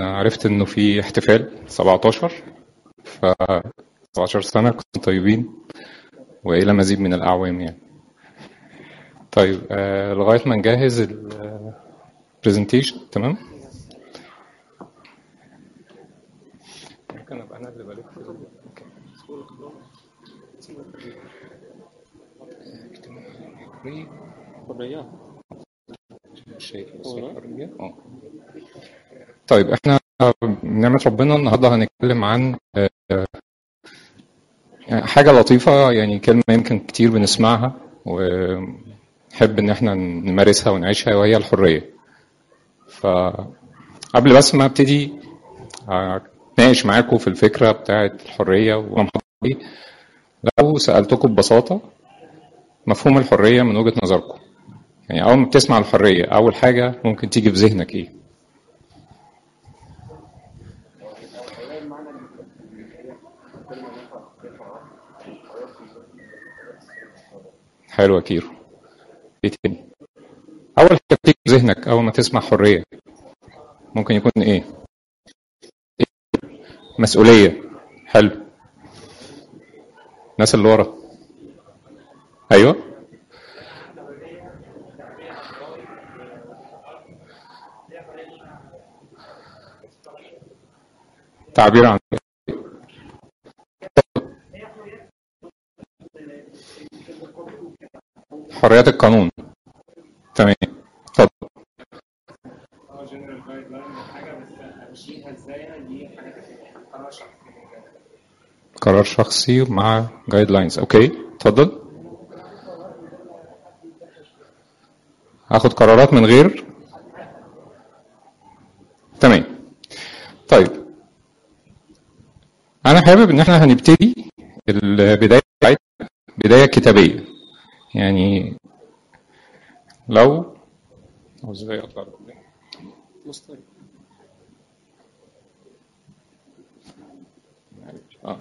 انا عرفت انه في احتفال 17 ف 17 سنه كنتم طيبين والى مزيد من الاعوام يعني طيب آه لغايه ما نجهز البرزنتيشن تمام ممكن ابقى انا اللي بلف حريات اه طيب احنا بنعمة ربنا النهارده هنتكلم عن آه، يعني حاجة لطيفة يعني كلمة يمكن كتير بنسمعها ونحب ان احنا نمارسها ونعيشها وهي الحرية فقبل بس ما ابتدي اتناقش معاكم في الفكرة بتاعة الحرية ومحبتي لو سألتكم ببساطة مفهوم الحرية من وجهة نظركم يعني أول ما بتسمع الحرية أول حاجة ممكن تيجي في ذهنك إيه؟ حلو يا كيرو ايه تاني اول حاجه بتيجي في ذهنك اول ما تسمع حريه ممكن يكون ايه, إيه؟ مسؤوليه حلو الناس اللي ورا ايوه تعبير عن حريات القانون تمام اتفضل قرار شخصي مع جايد لاينز اوكي اتفضل هاخد قرارات من غير تمام طيب انا حابب ان احنا هنبتدي البدايه بتاعتنا بدايه كتابيه يعني لو ازاي اطلع مصطلح آه.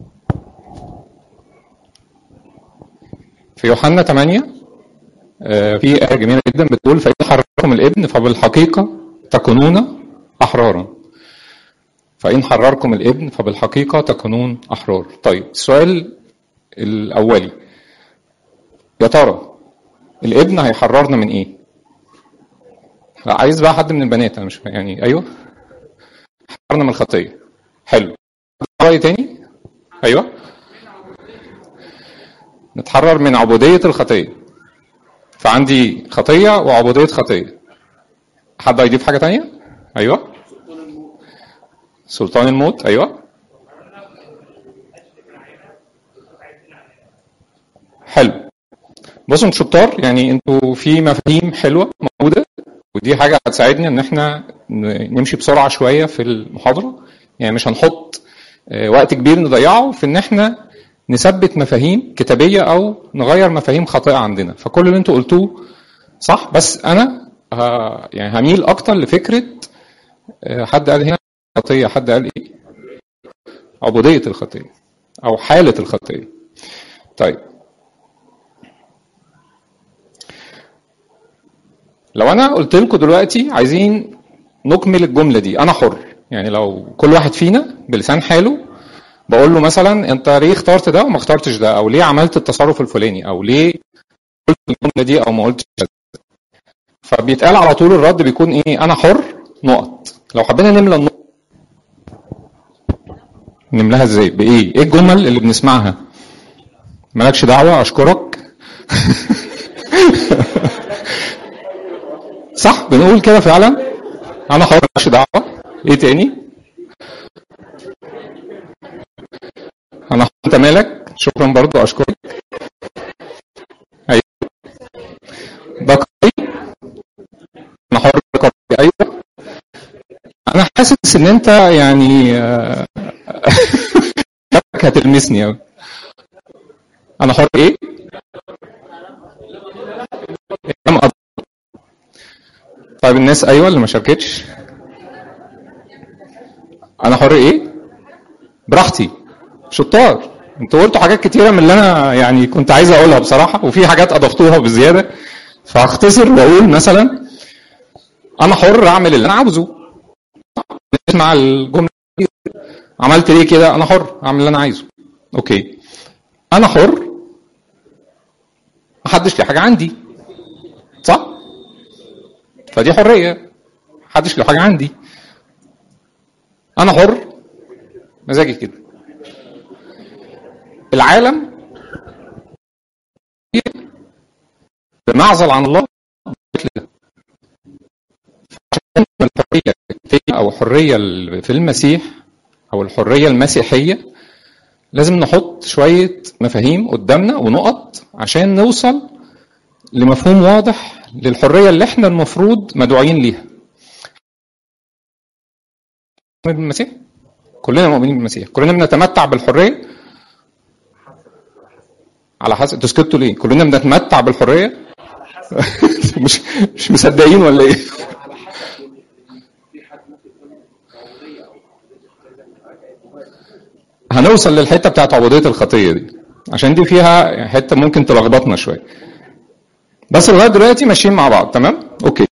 في يوحنا 8 آه، في آية جميلة جدا بتقول فإن حرركم الابن فبالحقيقة تكونون أحرارا فإن حرركم الابن فبالحقيقة تكونون أحرار طيب السؤال الأولي يا ترى الابن هيحررنا من إيه؟ عايز بقى حد من البنات أنا مش فاهم. يعني أيوه حررنا من الخطية حلو رأي تاني أيوه نتحرر من عبودية الخطية فعندي خطية وعبودية خطية حد هيضيف حاجة تانية أيوه سلطان الموت أيوه حلو بصوا انتوا شطار يعني انتوا في مفاهيم حلوة موجودة ودي حاجة هتساعدنا ان احنا ن- نمشي بسرعة شوية في المحاضرة يعني مش هنحط آه، وقت كبير نضيعه في ان احنا نثبت مفاهيم كتابية او نغير مفاهيم خاطئة عندنا فكل اللي انتوا قلتوه صح بس انا ه- يعني هميل اكتر لفكرة آه، حد قال هنا خطية حد قال ايه عبودية الخطية او حالة الخطية طيب لو انا قلت لكم دلوقتي عايزين نكمل الجمله دي انا حر يعني لو كل واحد فينا بلسان حاله بقول له مثلا انت ليه اخترت ده وما اخترتش ده او ليه عملت التصرف الفلاني او ليه قلت الجمله دي او ما قلتش ده فبيتقال على طول الرد بيكون ايه انا حر نقط لو حبينا نملى النقط نملاها ازاي بايه ايه الجمل اللي بنسمعها مالكش دعوه اشكرك صح بنقول كده فعلا انا حر مالكش دعوه ايه تاني انا حر انت مالك شكرا برضو اشكرك ايوه ده قوي انا حر قوي ايوه انا حاسس ان انت يعني آه، هتلمسني أوي. انا حر ايه كم أض- طيب الناس ايوه اللي ما شاركتش انا حر ايه براحتي شطار انتوا قلتوا حاجات كتيره من اللي انا يعني كنت عايز اقولها بصراحه وفي حاجات اضفتوها بزياده فهختصر واقول مثلا انا حر اعمل اللي انا عاوزه اسمع الجمله دي. عملت ليه كده انا حر اعمل اللي انا عايزه اوكي انا حر محدش ليه حاجه عندي صح فدي حريه محدش له حاجه عندي انا حر مزاجي كده العالم بمعزل عن الله مثل ده. عشان الحريه او الحريه في المسيح او الحريه المسيحيه لازم نحط شويه مفاهيم قدامنا ونقط عشان نوصل لمفهوم واضح للحريه اللي احنا المفروض مدعوين ليها مؤمن بالمسيح كلنا مؤمنين بالمسيح كلنا بنتمتع بالحريه على حسب انتوا سكتوا ليه كلنا بنتمتع بالحريه مش مش مصدقين ولا ايه هنوصل للحته بتاعت عبوديه الخطيه دي عشان دي فيها حته ممكن تلخبطنا شويه بس لغايه دلوقتي ماشيين مع بعض تمام اوكي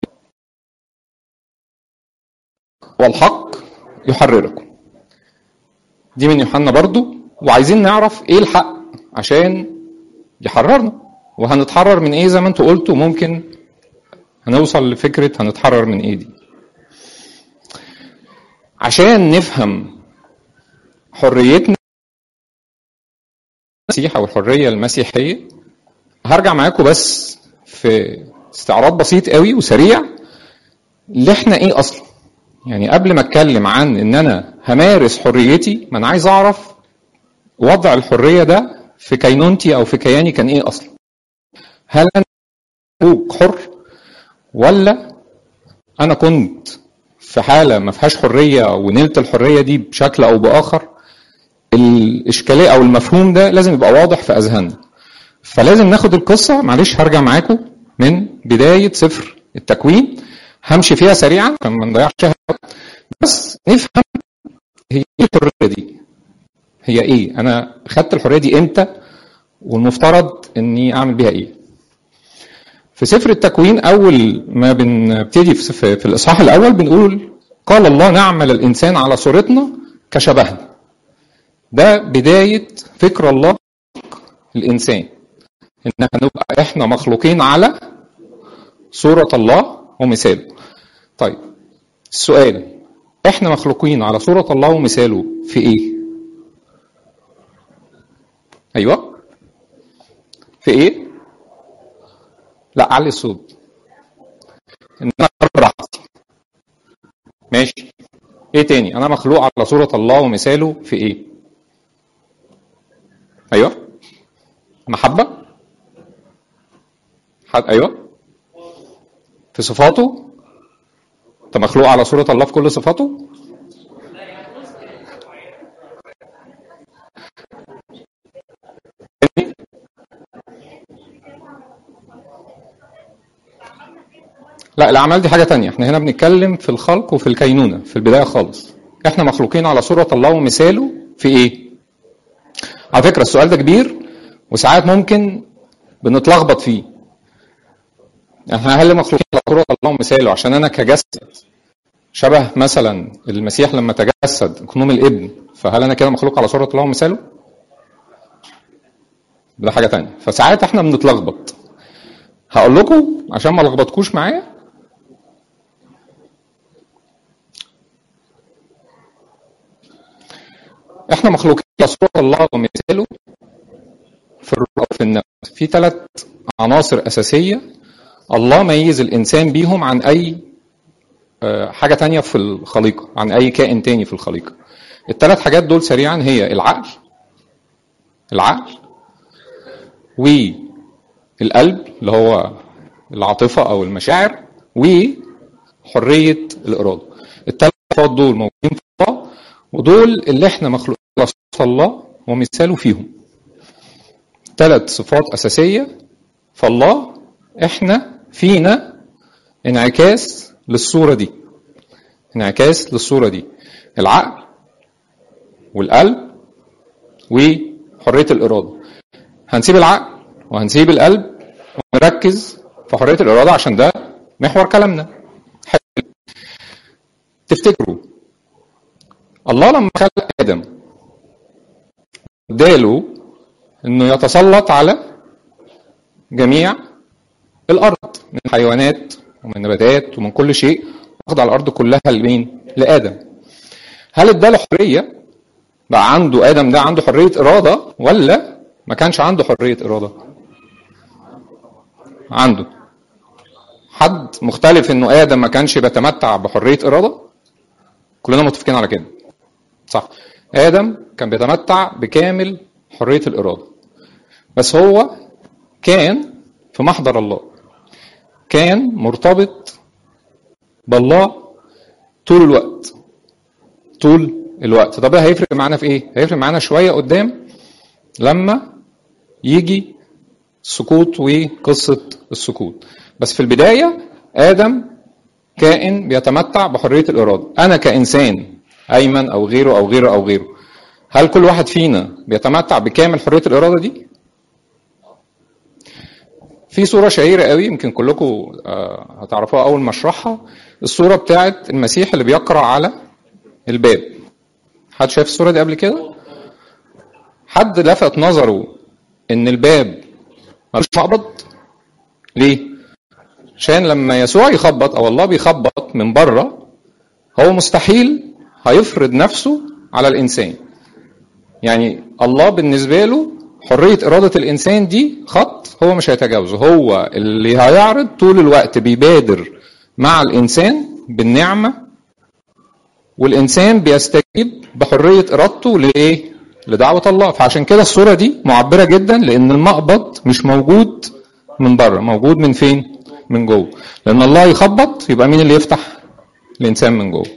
والحق يحرركم دي من يوحنا برضو وعايزين نعرف ايه الحق عشان يحررنا وهنتحرر من ايه زي ما انتوا قلتوا ممكن هنوصل لفكره هنتحرر من ايه دي عشان نفهم حريتنا المسيح او الحريه المسيحيه هرجع معاكم بس في استعراض بسيط قوي وسريع اللي احنا ايه اصلا يعني قبل ما اتكلم عن ان انا همارس حريتي ما انا عايز اعرف وضع الحريه ده في كينونتي او في كياني كان ايه اصلا هل انا حر ولا انا كنت في حاله ما فيهاش حريه ونلت الحريه دي بشكل او باخر الاشكاليه او المفهوم ده لازم يبقى واضح في اذهاننا فلازم ناخد القصه معلش هرجع معاكم من بدايه سفر التكوين همشي فيها سريعا عشان ما نضيعش وقت بس نفهم هي ايه الحريه دي هي ايه انا خدت الحريه دي امتى والمفترض اني اعمل بيها ايه في سفر التكوين اول ما بنبتدي في, في الاصحاح الاول بنقول قال الله نعمل الانسان على صورتنا كشبهنا ده بدايه فكر الله الانسان ان هنبقى احنا مخلوقين على صوره الله ومثاله طيب السؤال احنا مخلوقين على صوره الله ومثاله في ايه ايوه في ايه لا علي الصوت ان انا براحتي ماشي ايه تاني انا مخلوق على صورة الله ومثاله في ايه ايوه محبة حد ايوه في صفاته انت مخلوق على صورة الله في كل صفاته لا الاعمال دي حاجه تانية احنا هنا بنتكلم في الخلق وفي الكينونه في البدايه خالص احنا مخلوقين على صوره الله ومثاله في ايه على فكره السؤال ده كبير وساعات ممكن بنتلخبط فيه احنا هل مخلوقين على صوره الله ومثاله عشان انا كجسد شبه مثلا المسيح لما تجسد كنوم الابن فهل انا كده مخلوق على صوره الله ومثاله ده حاجه تانية فساعات احنا بنتلخبط هقول لكم عشان ما لخبطكوش معايا احنا مخلوقين على صورة الله ومثاله في الروح وفي النفس في ثلاث عناصر أساسية الله ميز الإنسان بيهم عن أي حاجة تانية في الخليقة عن أي كائن تاني في الخليقة الثلاث حاجات دول سريعا هي العقل العقل والقلب اللي هو العاطفة أو المشاعر وحرية الإرادة الثلاث صفات دول موجودين في الله ودول اللي احنا مخلوقين على صفات الله ومثاله فيهم ثلاث صفات أساسية فالله احنا فينا انعكاس للصورة دي انعكاس للصورة دي العقل والقلب وحرية الإرادة هنسيب العقل وهنسيب القلب ونركز في حرية الإرادة عشان ده محور كلامنا حلو. تفتكروا الله لما خلق ادم اداله انه يتسلط على جميع الارض من حيوانات ومن نباتات ومن كل شيء واخد على الارض كلها لمين؟ لادم. هل اداله حريه؟ بقى عنده ادم ده عنده حريه اراده ولا ما كانش عنده حريه اراده؟ عنده. حد مختلف انه ادم ما كانش بيتمتع بحريه اراده؟ كلنا متفقين على كده. صح. ادم كان بيتمتع بكامل حريه الاراده. بس هو كان في محضر الله. كان مرتبط بالله طول الوقت طول الوقت طب ده هيفرق معانا في ايه هيفرق معانا شويه قدام لما يجي السقوط وقصه السقوط بس في البدايه ادم كائن بيتمتع بحريه الاراده انا كانسان ايمن او غيره او غيره او غيره هل كل واحد فينا بيتمتع بكامل حريه الاراده دي في صورة شهيرة قوي يمكن كلكم هتعرفوها أول ما أشرحها الصورة بتاعت المسيح اللي بيقرأ على الباب حد شايف الصورة دي قبل كده؟ حد لفت نظره إن الباب ملوش مقبض ليه؟ عشان لما يسوع يخبط أو الله بيخبط من بره هو مستحيل هيفرض نفسه على الإنسان يعني الله بالنسبة له حرية إرادة الإنسان دي خط هو مش هيتجاوزه هو اللي هيعرض طول الوقت بيبادر مع الإنسان بالنعمة والإنسان بيستجيب بحرية إرادته لإيه؟ لدعوة الله فعشان كده الصورة دي معبرة جدا لأن المقبض مش موجود من بره موجود من فين؟ من جوه لأن الله يخبط يبقى مين اللي يفتح؟ الإنسان من جوه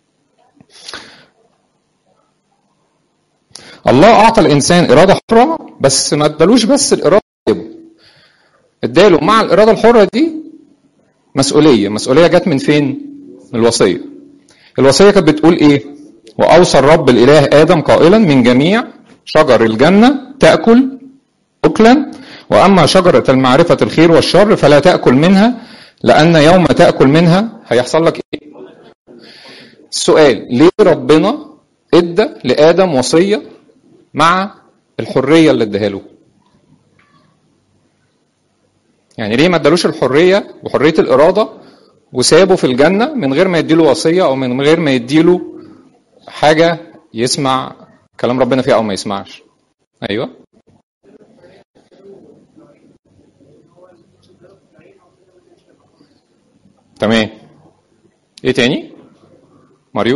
الله اعطى الانسان اراده حره بس ما ادالوش بس الاراده اداله مع الاراده الحره دي مسؤوليه مسؤوليه جت من فين من الوصيه الوصيه كانت بتقول ايه واوصى الرب الاله ادم قائلا من جميع شجر الجنه تاكل اكلا واما شجره المعرفه الخير والشر فلا تاكل منها لان يوم تاكل منها هيحصل لك ايه السؤال ليه ربنا ادى لادم وصيه مع الحريه اللي اداها له يعني ليه ما ادالوش الحريه وحريه الاراده وسابه في الجنه من غير ما يديله وصيه او من غير ما يديله حاجه يسمع كلام ربنا فيها او ما يسمعش ايوه تمام ايه تاني ماريو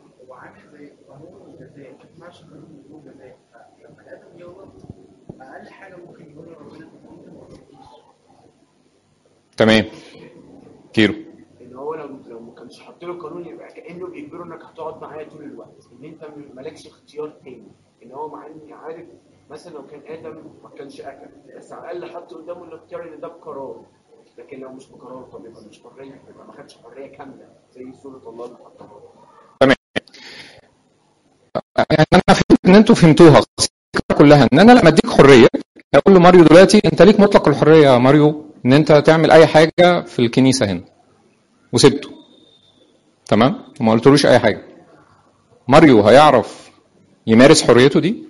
تمام كيلو ان هو لو لو ما كانش حاطط له قانون يبقى كانه بيجبره انك هتقعد معايا طول الوقت ان انت مالكش اختيار تاني ان هو مع اني عارف مثلا لو كان ادم ما كانش اكل بس على الاقل حط قدامه الاختيار ان ده بقرار لكن لو مش بقرار طب يبقى مش حريه يبقى ما خدش حريه كامله زي سوره الله اللي حطها تمام يعني انا فهمت ان انتوا فهمتوها الفكره كلها ان انا لما اديك حريه اقول له ماريو دلوقتي انت ليك مطلق الحريه يا ماريو ان انت تعمل اي حاجه في الكنيسه هنا وسبته تمام وما قلتلوش اي حاجه ماريو هيعرف يمارس حريته دي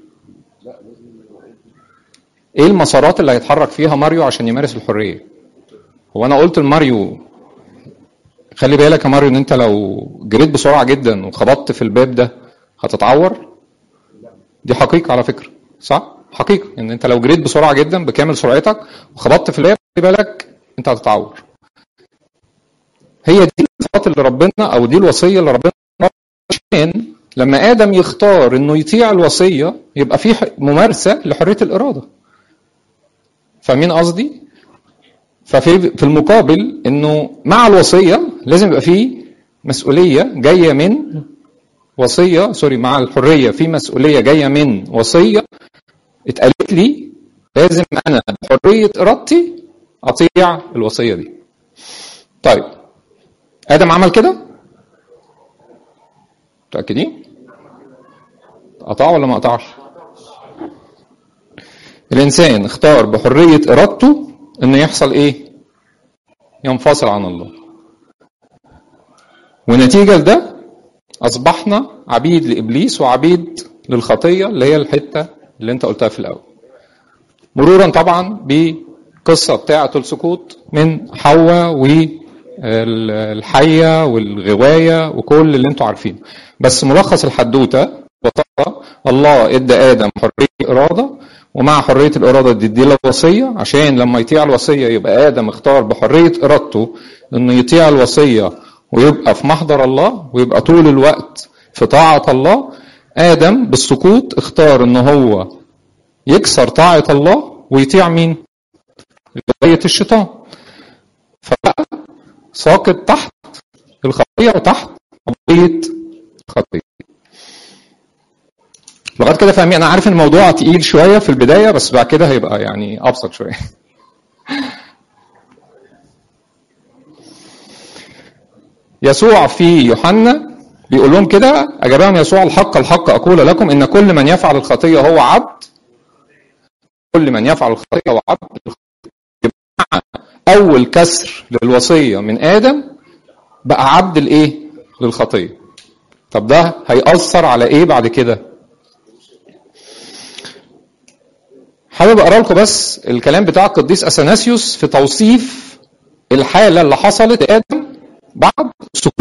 ايه المسارات اللي هيتحرك فيها ماريو عشان يمارس الحريه هو انا قلت لماريو خلي بالك يا ماريو ان انت لو جريت بسرعه جدا وخبطت في الباب ده هتتعور دي حقيقه على فكره صح حقيقه ان انت لو جريت بسرعه جدا بكامل سرعتك وخبطت في الباب خلي بالك انت هتتعور هي دي الصفات اللي ربنا او دي الوصيه اللي ربنا عشان لما ادم يختار انه يطيع الوصيه يبقى في ممارسه لحريه الاراده فاهمين قصدي ففي في المقابل انه مع الوصيه لازم يبقى في مسؤوليه جايه من وصيه سوري مع الحريه في مسؤوليه جايه من وصيه اتقالت لي لازم انا بحريه ارادتي اطيع الوصيه دي طيب ادم عمل كده متاكدين قطع ولا ما قطعش الانسان اختار بحريه ارادته انه يحصل ايه ينفصل عن الله ونتيجه لده اصبحنا عبيد لابليس وعبيد للخطيه اللي هي الحته اللي انت قلتها في الاول مرورا طبعا بقصه بتاعه السقوط من حواء والحيه والغوايه وكل اللي انتوا عارفينه بس ملخص الحدوته ببساطه الله ادى ادم حريه اراده ومع حريه الاراده دي ادي له وصيه عشان لما يطيع الوصيه يبقى ادم اختار بحريه ارادته انه يطيع الوصيه ويبقى في محضر الله ويبقى طول الوقت في طاعه الله ادم بالسقوط اختار ان هو يكسر طاعه الله ويطيع مين؟ غايه الشيطان فبقى ساقط تحت الخطيه وتحت قضيه الخطيه لغايه كده فاهمين انا عارف ان الموضوع تقيل شويه في البدايه بس بعد كده هيبقى يعني ابسط شويه يسوع في يوحنا بيقول لهم كده اجابهم يسوع الحق الحق اقول لكم ان كل من يفعل الخطيه هو عبد كل من يفعل الخطيه هو عبد يبقى اول كسر للوصيه من ادم بقى عبد الايه للخطيه طب ده هيأثر على ايه بعد كده حابب اقرا لكم بس الكلام بتاع القديس اثناسيوس في توصيف الحاله اللي حصلت ادم بعد السقوط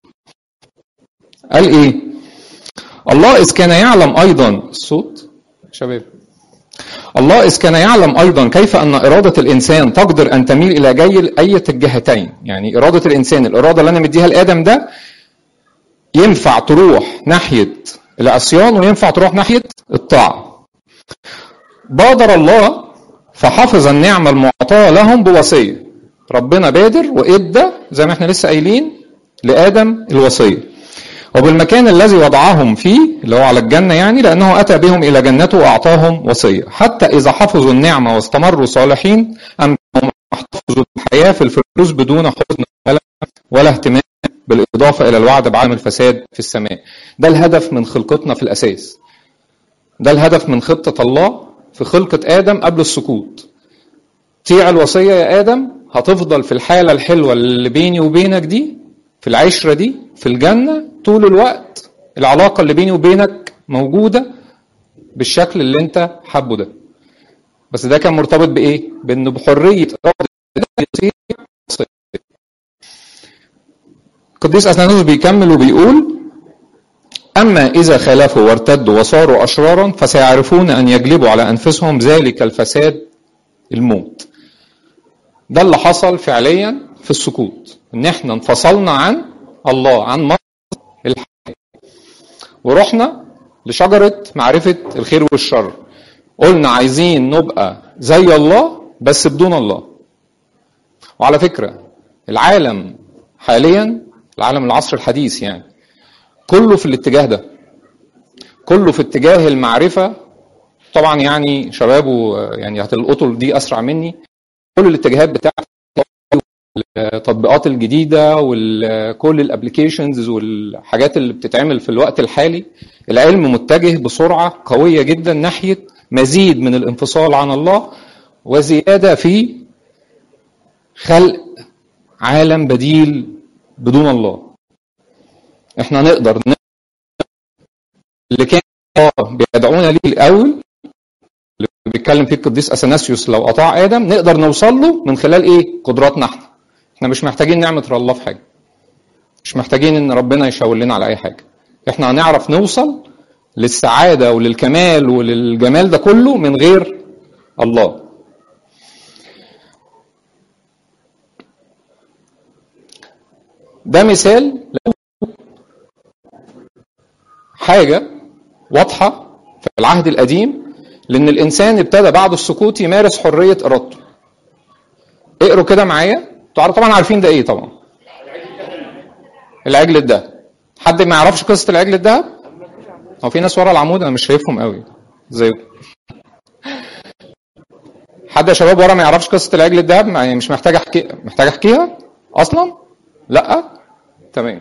قال ايه الله اذ كان يعلم ايضا الصوت شباب الله اذ كان يعلم ايضا كيف ان اراده الانسان تقدر ان تميل الى جي اي الجهتين يعني اراده الانسان الاراده اللي انا مديها لادم ده ينفع تروح ناحيه العصيان وينفع تروح ناحيه الطاعه بادر الله فحفظ النعمة المعطاة لهم بوصية ربنا بادر وإدى زي ما احنا لسه قايلين لآدم الوصية وبالمكان الذي وضعهم فيه اللي هو على الجنة يعني لأنه أتى بهم إلى جنته وأعطاهم وصية حتى إذا حفظوا النعمة واستمروا صالحين أمكنهم يحتفظوا الحياة في الفردوس بدون حزن ولا, ولا اهتمام بالإضافة إلى الوعد بعدم الفساد في السماء ده الهدف من خلقتنا في الأساس ده الهدف من خطة الله في خلقة آدم قبل السقوط طيع الوصية يا آدم هتفضل في الحالة الحلوة اللي بيني وبينك دي في العشرة دي في الجنة طول الوقت العلاقة اللي بيني وبينك موجودة بالشكل اللي انت حابه ده بس ده كان مرتبط بإيه؟ بإنه بحرية إرادة القديس أثنانوس بيكمل وبيقول أما إذا خالفوا وارتدوا وصاروا أشرارا فسيعرفون أن يجلبوا على أنفسهم ذلك الفساد الموت ده اللي حصل فعليا في السقوط إن إحنا انفصلنا عن الله عن مصر الحياة ورحنا لشجرة معرفة الخير والشر قلنا عايزين نبقى زي الله بس بدون الله وعلى فكرة العالم حاليا العالم العصر الحديث يعني كله في الاتجاه ده كله في اتجاه المعرفة طبعا يعني شبابه يعني هتلقطوا دي أسرع مني كل الاتجاهات بتاعت التطبيقات الجديدة وكل الابلكيشنز والحاجات اللي بتتعمل في الوقت الحالي العلم متجه بسرعة قوية جدا ناحية مزيد من الانفصال عن الله وزيادة في خلق عالم بديل بدون الله احنا نقدر ن... اللي كان بيدعونا ليه الاول اللي بيتكلم فيه القديس اثناسيوس لو اطاع ادم نقدر نوصل له من خلال ايه قدراتنا احنا احنا مش محتاجين نعمه الله في حاجه مش محتاجين ان ربنا يشاور لنا على اي حاجه احنا هنعرف نوصل للسعاده وللكمال وللجمال ده كله من غير الله ده مثال لو حاجة واضحة في العهد القديم لأن الإنسان ابتدى بعد السقوط يمارس حرية إرادته. اقروا كده معايا، انتوا طبعا عارفين ده إيه طبعا. العجل الدهب. حد ما يعرفش قصة العجل الدهب؟ هو في ناس ورا العمود أنا مش شايفهم قوي زيكم. حد يا شباب ورا ما يعرفش قصة العجل الدهب؟ يعني مش محتاج أحكي محتاج أحكيها؟ أصلا؟ لأ؟ تمام.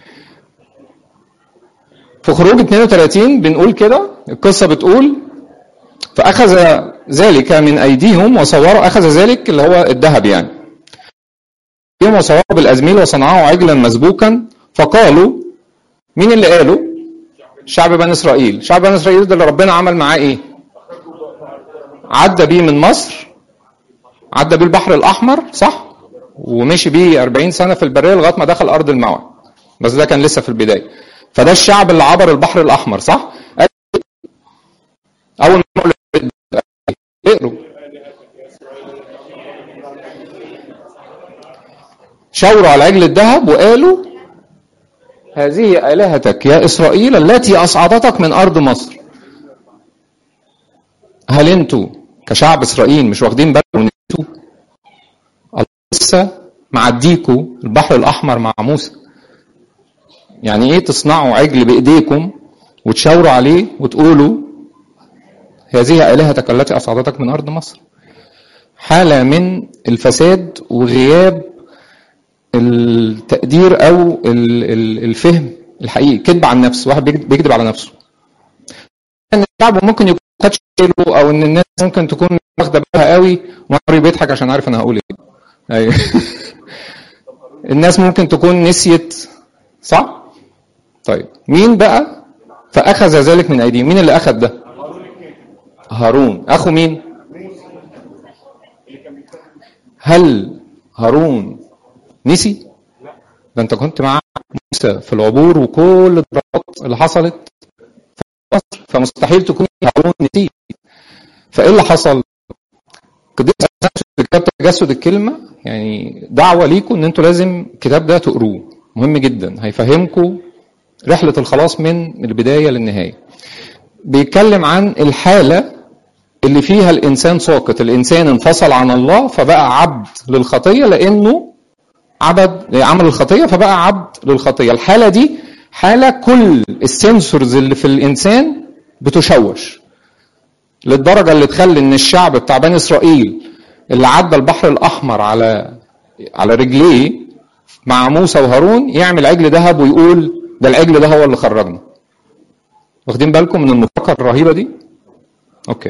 في خروج 32 بنقول كده القصة بتقول فأخذ ذلك من أيديهم وصوروا أخذ ذلك اللي هو الذهب يعني وصوروا بالأزميل وصنعوا عجلا مسبوكا فقالوا مين اللي قاله شعب بني اسرائيل شعب بني اسرائيل ده اللي ربنا عمل معاه ايه عدى بيه من مصر عدى بيه البحر الاحمر صح ومشي بيه 40 سنه في البريه لغايه ما دخل ارض الموعد بس ده كان لسه في البدايه فده الشعب اللي عبر البحر الاحمر صح اول ما نقول اقروا شاوروا على عجل الذهب وقالوا هذه آلهتك يا إسرائيل التي أصعدتك من أرض مصر هل أنتوا كشعب إسرائيل مش واخدين بالكم إن أنتوا الله لسه معديكوا البحر الأحمر مع موسى يعني إيه تصنعوا عجل بإيديكم وتشاوروا عليه وتقولوا هذه آلهتك التي أصعدتك من أرض مصر حالة من الفساد وغياب التقدير او الفهم الحقيقي كذب على النفس واحد بيكذب على نفسه ان الشعب ممكن يكون خدش باله او ان الناس ممكن تكون واخده بالها قوي ومري بيضحك عشان عارف انا هقول ايه أيوة. الناس ممكن تكون نسيت صح طيب مين بقى فاخذ ذلك من ايديهم مين اللي اخذ ده هارون اخو مين هل هارون نسي ده انت كنت مع موسى في العبور وكل الضربات اللي حصلت في مصر فمستحيل تكون هارون نسيت فايه اللي حصل قديس في كتاب تجسد الكلمه يعني دعوه ليكم ان انتوا لازم الكتاب ده تقروه مهم جدا هيفهمكم رحله الخلاص من البدايه للنهايه بيتكلم عن الحاله اللي فيها الانسان ساقط الانسان انفصل عن الله فبقى عبد للخطيه لانه عبد عمل الخطيه فبقى عبد للخطيه الحاله دي حاله كل السنسورز اللي في الانسان بتشوش للدرجه اللي تخلي ان الشعب بتاع بني اسرائيل اللي عدى البحر الاحمر على على رجليه مع موسى وهارون يعمل عجل ذهب ويقول ده العجل ده هو اللي خرجنا واخدين بالكم من المفارقه الرهيبه دي اوكي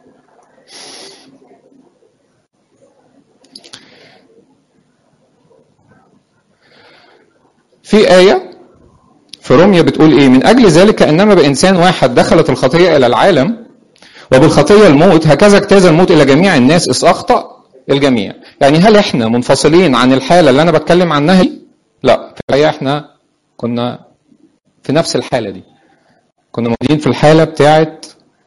في آية في روميا بتقول إيه؟ من أجل ذلك إنما بإنسان واحد دخلت الخطية إلى العالم وبالخطية الموت هكذا اجتاز الموت إلى جميع الناس إذ أخطأ الجميع. يعني هل إحنا منفصلين عن الحالة اللي أنا بتكلم عنها؟ لا، في الحقيقة إحنا كنا في نفس الحالة دي. كنا موجودين في الحالة بتاعت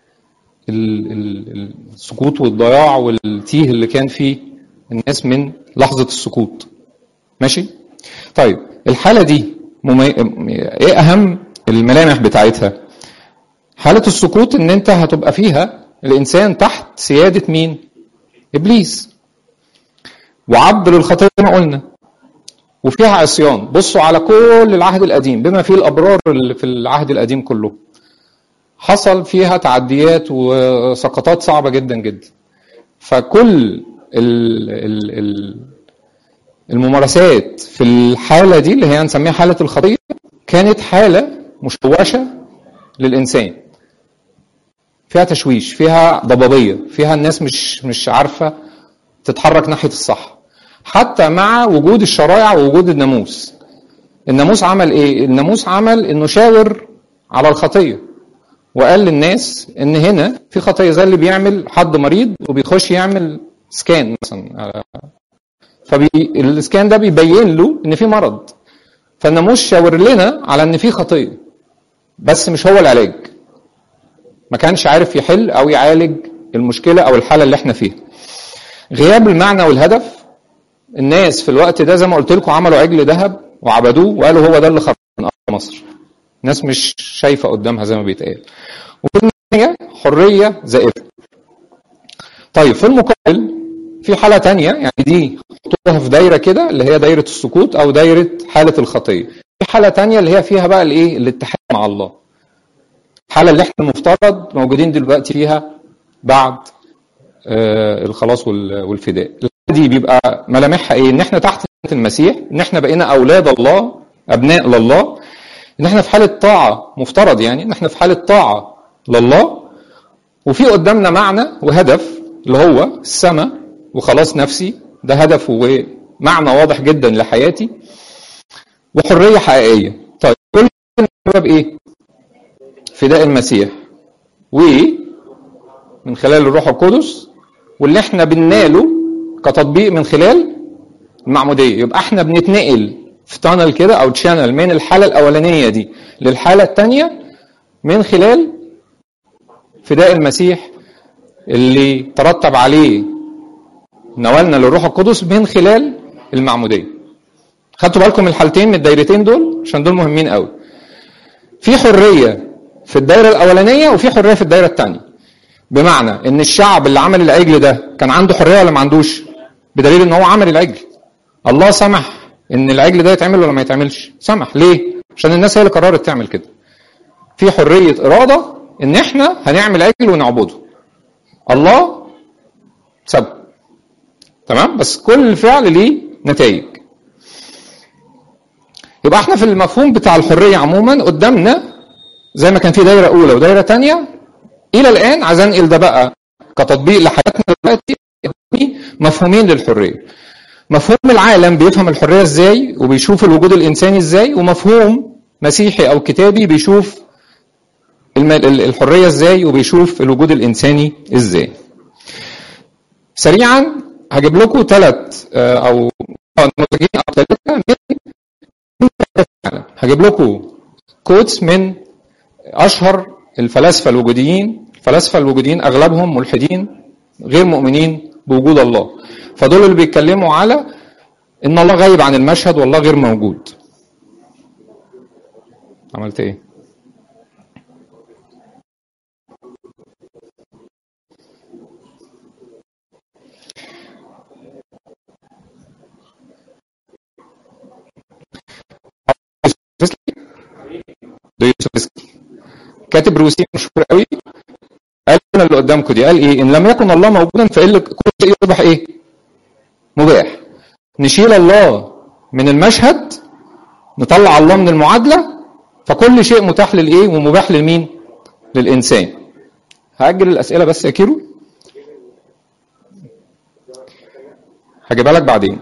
السقوط والضياع والتيه اللي كان فيه الناس من لحظة السقوط. ماشي؟ طيب الحالة دي ممي... ايه اهم الملامح بتاعتها حالة السقوط ان انت هتبقى فيها الانسان تحت سيادة مين ابليس وعبد للخطية ما قلنا وفيها عصيان بصوا على كل العهد القديم بما فيه الابرار اللي في العهد القديم كله حصل فيها تعديات وسقطات صعبة جدا جدا فكل ال ال ال الممارسات في الحالة دي اللي هي هنسميها حالة الخطية كانت حالة مشوشة للإنسان فيها تشويش فيها ضبابية فيها الناس مش مش عارفة تتحرك ناحية الصح حتى مع وجود الشرائع ووجود الناموس الناموس عمل ايه الناموس عمل انه شاور على الخطية وقال للناس ان هنا في خطية زي اللي بيعمل حد مريض وبيخش يعمل سكان مثلا فالسكان ده بيبين له ان في مرض فالناموس شاور لنا على ان في خطيه بس مش هو العلاج ما كانش عارف يحل او يعالج المشكله او الحاله اللي احنا فيها غياب المعنى والهدف الناس في الوقت ده زي ما قلت لكم عملوا عجل ذهب وعبدوه وقالوا هو ده اللي خرج من ارض مصر الناس مش شايفه قدامها زي ما بيتقال وفي النهايه حريه زائفه طيب في المقابل في حالة تانية يعني دي حطوها في دايرة كده اللي هي دايرة السقوط أو دايرة حالة الخطية. في حالة تانية اللي هي فيها بقى الإيه؟ الاتحاد مع الله. الحالة اللي إحنا المفترض موجودين دلوقتي فيها بعد آه الخلاص والفداء. دي بيبقى ملامحها إيه؟ إن إحنا تحت المسيح، إن إحنا بقينا أولاد الله، أبناء لله، إن إحنا في حالة طاعة مفترض يعني إن إحنا في حالة طاعة لله وفي قدامنا معنى وهدف اللي هو السماء وخلاص نفسي ده هدف ومعنى واضح جدا لحياتي وحريه حقيقيه طيب كل سبب ايه فداء المسيح و من خلال الروح القدس واللي احنا بنناله كتطبيق من خلال المعموديه يبقى احنا بنتنقل في تانل كده او تشانل من الحاله الاولانيه دي للحاله الثانيه من خلال فداء المسيح اللي ترتب عليه نوالنا للروح القدس من خلال المعموديه خدتوا بالكم من الحالتين من الدايرتين دول عشان دول مهمين قوي في حريه في الدايره الاولانيه وفي حريه في الدايره الثانيه بمعنى ان الشعب اللي عمل العجل ده كان عنده حريه ولا ما عندوش بدليل ان هو عمل العجل الله سمح ان العجل ده يتعمل ولا ما يتعملش سمح ليه عشان الناس هي اللي قررت تعمل كده في حريه اراده ان احنا هنعمل عجل ونعبده الله سبب تمام بس كل فعل ليه نتائج يبقى احنا في المفهوم بتاع الحريه عموما قدامنا زي ما كان في دايره اولى ودايره ثانيه الى الان عايز انقل ده بقى كتطبيق لحياتنا دلوقتي مفهومين للحريه مفهوم العالم بيفهم الحريه ازاي وبيشوف الوجود الانساني ازاي ومفهوم مسيحي او كتابي بيشوف الم- ال- الحريه ازاي وبيشوف الوجود الانساني ازاي سريعا هجيب لكم ثلاث او نموذجين او ثلاثه من هجيب لكم كوتس من اشهر الفلاسفه الوجوديين الفلاسفه الوجوديين اغلبهم ملحدين غير مؤمنين بوجود الله فدول اللي بيتكلموا على ان الله غايب عن المشهد والله غير موجود عملت ايه دوستويفسكي كاتب روسي مشهور قوي قال لنا اللي قدامكم دي قال ايه ان لم يكن الله موجودا فإلا كل شيء يصبح ايه مباح نشيل الله من المشهد نطلع الله من المعادلة فكل شيء متاح للايه ومباح للمين للإنسان هأجل الأسئلة بس يا كيرو هجيبها لك بعدين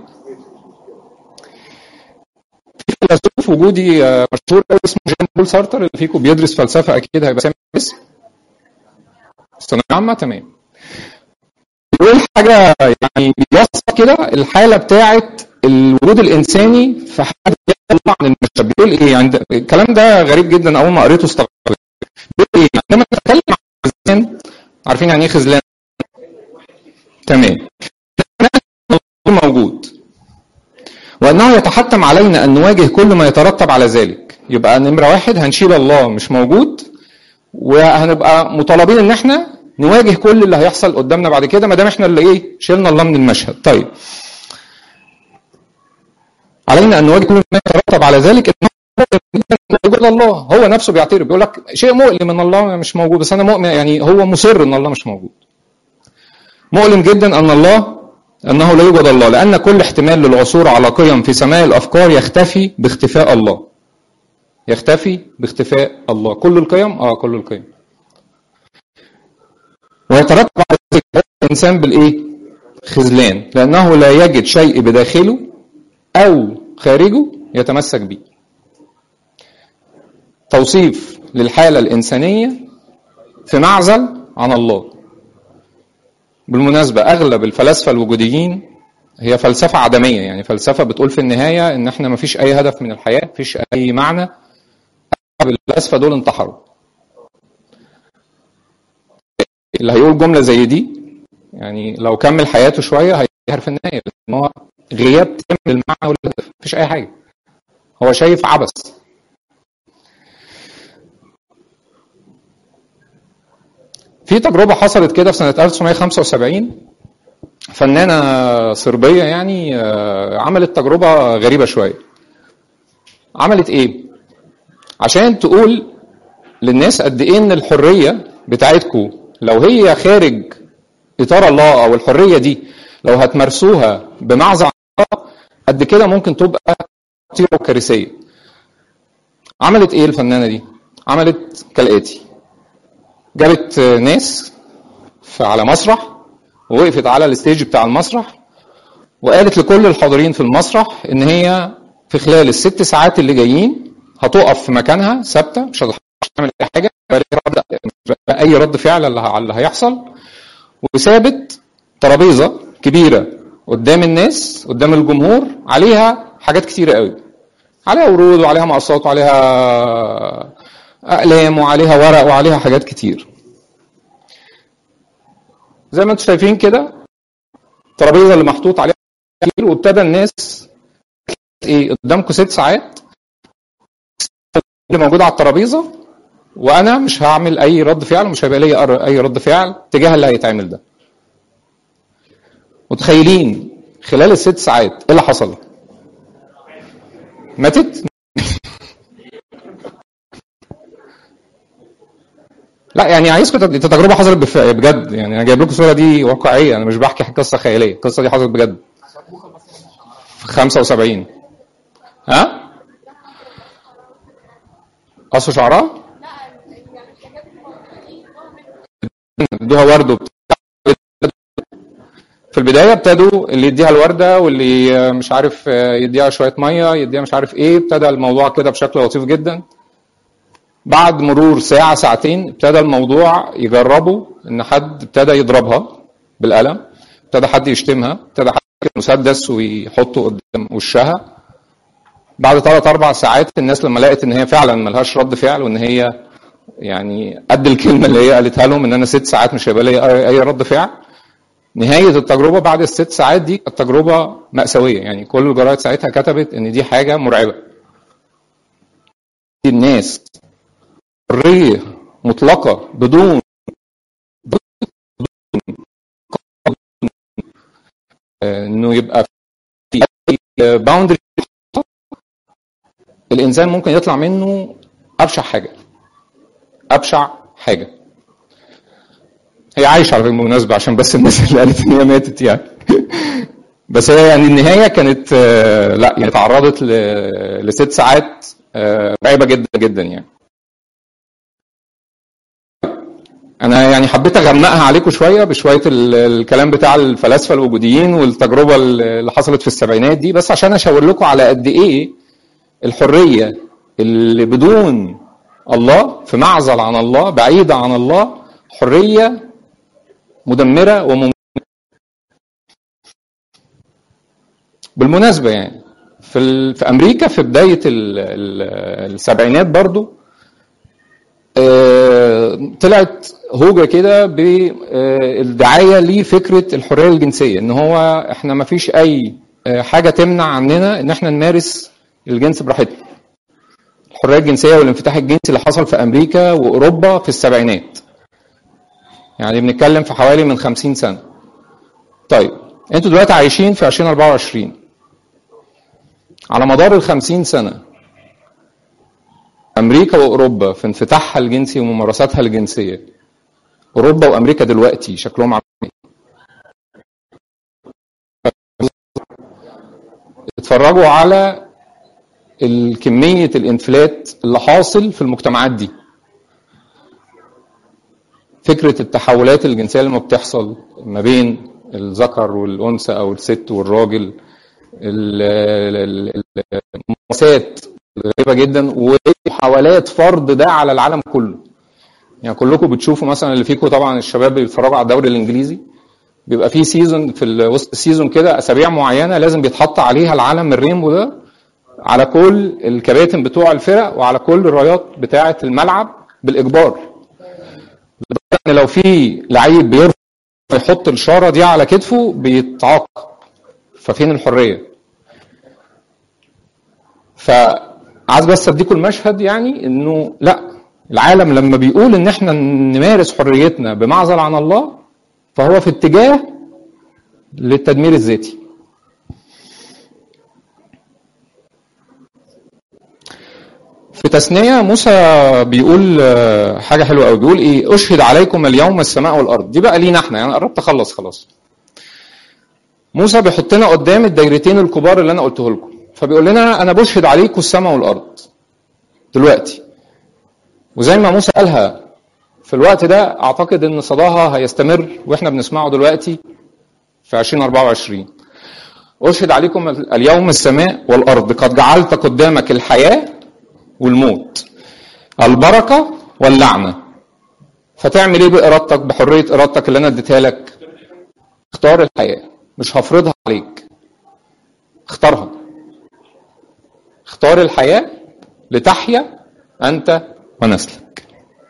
في فيلسوف وجودي آه، مشهور قوي اسمه جان بول سارتر اللي فيكم بيدرس فلسفه اكيد هيبقى سامع اسم ثانويه عامه تمام بيقول حاجه يعني بيوصف كده الحاله بتاعه الوجود الانساني في حد يطلع عن المشهد بيقول ايه يعني ده- الكلام ده غريب جدا اول ما قريته استغربت بيقول ايه يعني لما نتكلم عن الخذلان عارفين يعني ايه خذلان تمام موجود وانه يتحتم علينا ان نواجه كل ما يترتب على ذلك يبقى نمره واحد هنشيل الله مش موجود وهنبقى مطالبين ان احنا نواجه كل اللي هيحصل قدامنا بعد كده ما دام احنا اللي ايه شيلنا الله من المشهد طيب علينا ان نواجه كل ما يترتب على ذلك إن وجود الله هو نفسه بيعترف بيقول لك شيء مؤلم ان الله مش موجود بس انا مؤمن يعني هو مصر ان الله مش موجود مؤلم جدا ان الله انه لا يوجد الله لان كل احتمال للعثور على قيم في سماء الافكار يختفي باختفاء الله يختفي باختفاء الله كل القيم اه كل القيم ويترتب على ذلك الانسان بالايه خذلان لانه لا يجد شيء بداخله او خارجه يتمسك به توصيف للحاله الانسانيه في معزل عن الله بالمناسبة أغلب الفلاسفة الوجوديين هي فلسفة عدمية يعني فلسفة بتقول في النهاية إن إحنا مفيش أي هدف من الحياة مفيش أي معنى أغلب الفلاسفة دول انتحروا اللي هيقول جملة زي دي يعني لو كمل حياته شوية هينتحر في النهاية لأن هو غياب تام للمعنى والهدف مفيش أي حاجة هو شايف عبث في تجربة حصلت كده في سنة 1975 فنانة صربية يعني آه، عملت تجربة غريبة شوية عملت ايه؟ عشان تقول للناس قد ايه ان الحرية بتاعتكم لو هي خارج اطار الله او الحرية دي لو هتمارسوها بمعزة عن الله قد كده ممكن تبقى خطيرة وكارثية عملت ايه الفنانة دي؟ عملت كالآتي جابت ناس في- على مسرح ووقفت على الستيج بتاع المسرح وقالت لكل الحاضرين في المسرح ان هي في خلال الست ساعات اللي جايين هتقف في مكانها ثابته مش هتعمل اي حاجه ولا رد اي رد فعل اللي ه- اللي هيحصل وثابت ترابيزه كبيره قدام الناس قدام الجمهور عليها حاجات كتيره قوي عليها ورود وعليها مقصات وعليها اقلام وعليها ورق وعليها حاجات كتير زي ما انتم شايفين كده الترابيزه اللي محطوط عليها كتير وابتدى الناس ايه قدامكم ست ساعات اللي موجود على الترابيزه وانا مش هعمل اي رد فعل ومش هيبقى لي أر- اي رد فعل تجاه اللي هيتعمل ده متخيلين خلال الست ساعات ايه اللي حصل ماتت لا يعني عايزكم تت- دي تجربه حصلت بف- بجد يعني انا جايب لكم الصوره دي واقعيه انا مش بحكي قصه خياليه القصه دي حصلت بجد في 75 ها قصوا شعرها ادوها ورد وبتاع. في البدايه ابتدوا اللي يديها الورده واللي مش عارف يديها شويه ميه يديها مش عارف ايه ابتدى الموضوع كده بشكل لطيف جدا بعد مرور ساعه ساعتين ابتدى الموضوع يجربوا ان حد ابتدى يضربها بالقلم ابتدى حد يشتمها ابتدى حد يمسك مسدس ويحطه قدام وشها بعد ثلاث اربع ساعات الناس لما لقت ان هي فعلا ملهاش رد فعل وان هي يعني قد الكلمه اللي هي قالتها لهم ان انا ست ساعات مش هيبقى لي اي رد فعل نهايه التجربه بعد الست ساعات دي كانت تجربه ماساويه يعني كل الجرايد ساعتها كتبت ان دي حاجه مرعبه الناس حريه مطلقه بدون انه يبقى في باوندري الانسان ممكن يطلع منه ابشع حاجه ابشع حاجه هي عايشه على بالمناسبه عشان بس الناس اللي قالت ان هي ماتت يعني بس هي يعني النهايه كانت آه، لا يعني تعرضت ل- لست ساعات آه، مرعبه جدا جدا يعني انا يعني حبيت اغمقها عليكم شويه بشويه ال- الكلام بتاع الفلاسفه الوجوديين والتجربه اللي حصلت في السبعينات دي بس عشان اشاور لكم على قد ايه الحريه اللي بدون الله في معزل عن الله بعيده عن الله حريه مدمره ومم... بالمناسبه يعني في ال... في امريكا في بدايه ال... ال... السبعينات برضو آه، طلعت هوجه كده بالدعايه لفكره الحريه الجنسيه ان هو احنا ما فيش اي آه، حاجه تمنع عننا ان احنا نمارس الجنس براحتنا الحريه الجنسيه والانفتاح الجنسي اللي حصل في امريكا واوروبا في السبعينات يعني بنتكلم في حوالي من 50 سنه طيب انتوا دلوقتي عايشين في 2024 على مدار ال 50 سنه امريكا واوروبا في انفتاحها الجنسي وممارساتها الجنسيه اوروبا وامريكا دلوقتي شكلهم عامل ايه اتفرجوا على كمية الانفلات اللي حاصل في المجتمعات دي فكرة التحولات الجنسية اللي ما بتحصل ما بين الذكر والأنثى أو الست والراجل ال- ال- ال- الممارسات غريبة جدا ومحاولات فرض ده على العالم كله يعني كلكم بتشوفوا مثلا اللي فيكم طبعا الشباب اللي بيتفرجوا على الدوري الانجليزي بيبقى في سيزون في ال- وسط السيزون كده اسابيع معينه لازم بيتحط عليها العلم الرينبو ده على كل الكباتن بتوع الفرق وعلى كل الرايات بتاعه الملعب بالاجبار لدرجة ان لو في لعيب بيرفض يحط الشاره دي على كتفه بيتعاقب ففين الحريه فعايز بس اديكم المشهد يعني انه لا العالم لما بيقول ان احنا نمارس حريتنا بمعزل عن الله فهو في اتجاه للتدمير الذاتي في تثنية موسى بيقول آه، حاجة حلوة قوي بيقول ايه اشهد عليكم اليوم السماء والارض دي بقى لينا احنا يعني قربت اخلص خلاص موسى بيحط لنا قدام الدايرتين الكبار اللي انا قلته لكم فبيقول لنا انا بشهد عليكم السماء والارض دلوقتي وزي ما موسى قالها في الوقت ده اعتقد ان صداها هيستمر واحنا بنسمعه دلوقتي في 2024 اشهد عليكم اليوم السماء والارض قد جعلت قدامك الحياه والموت البركه واللعنه فتعمل ايه بارادتك بحريه ارادتك اللي انا اديتها لك اختار الحياه مش هفرضها عليك اختارها اختار الحياه لتحيا انت ونسلك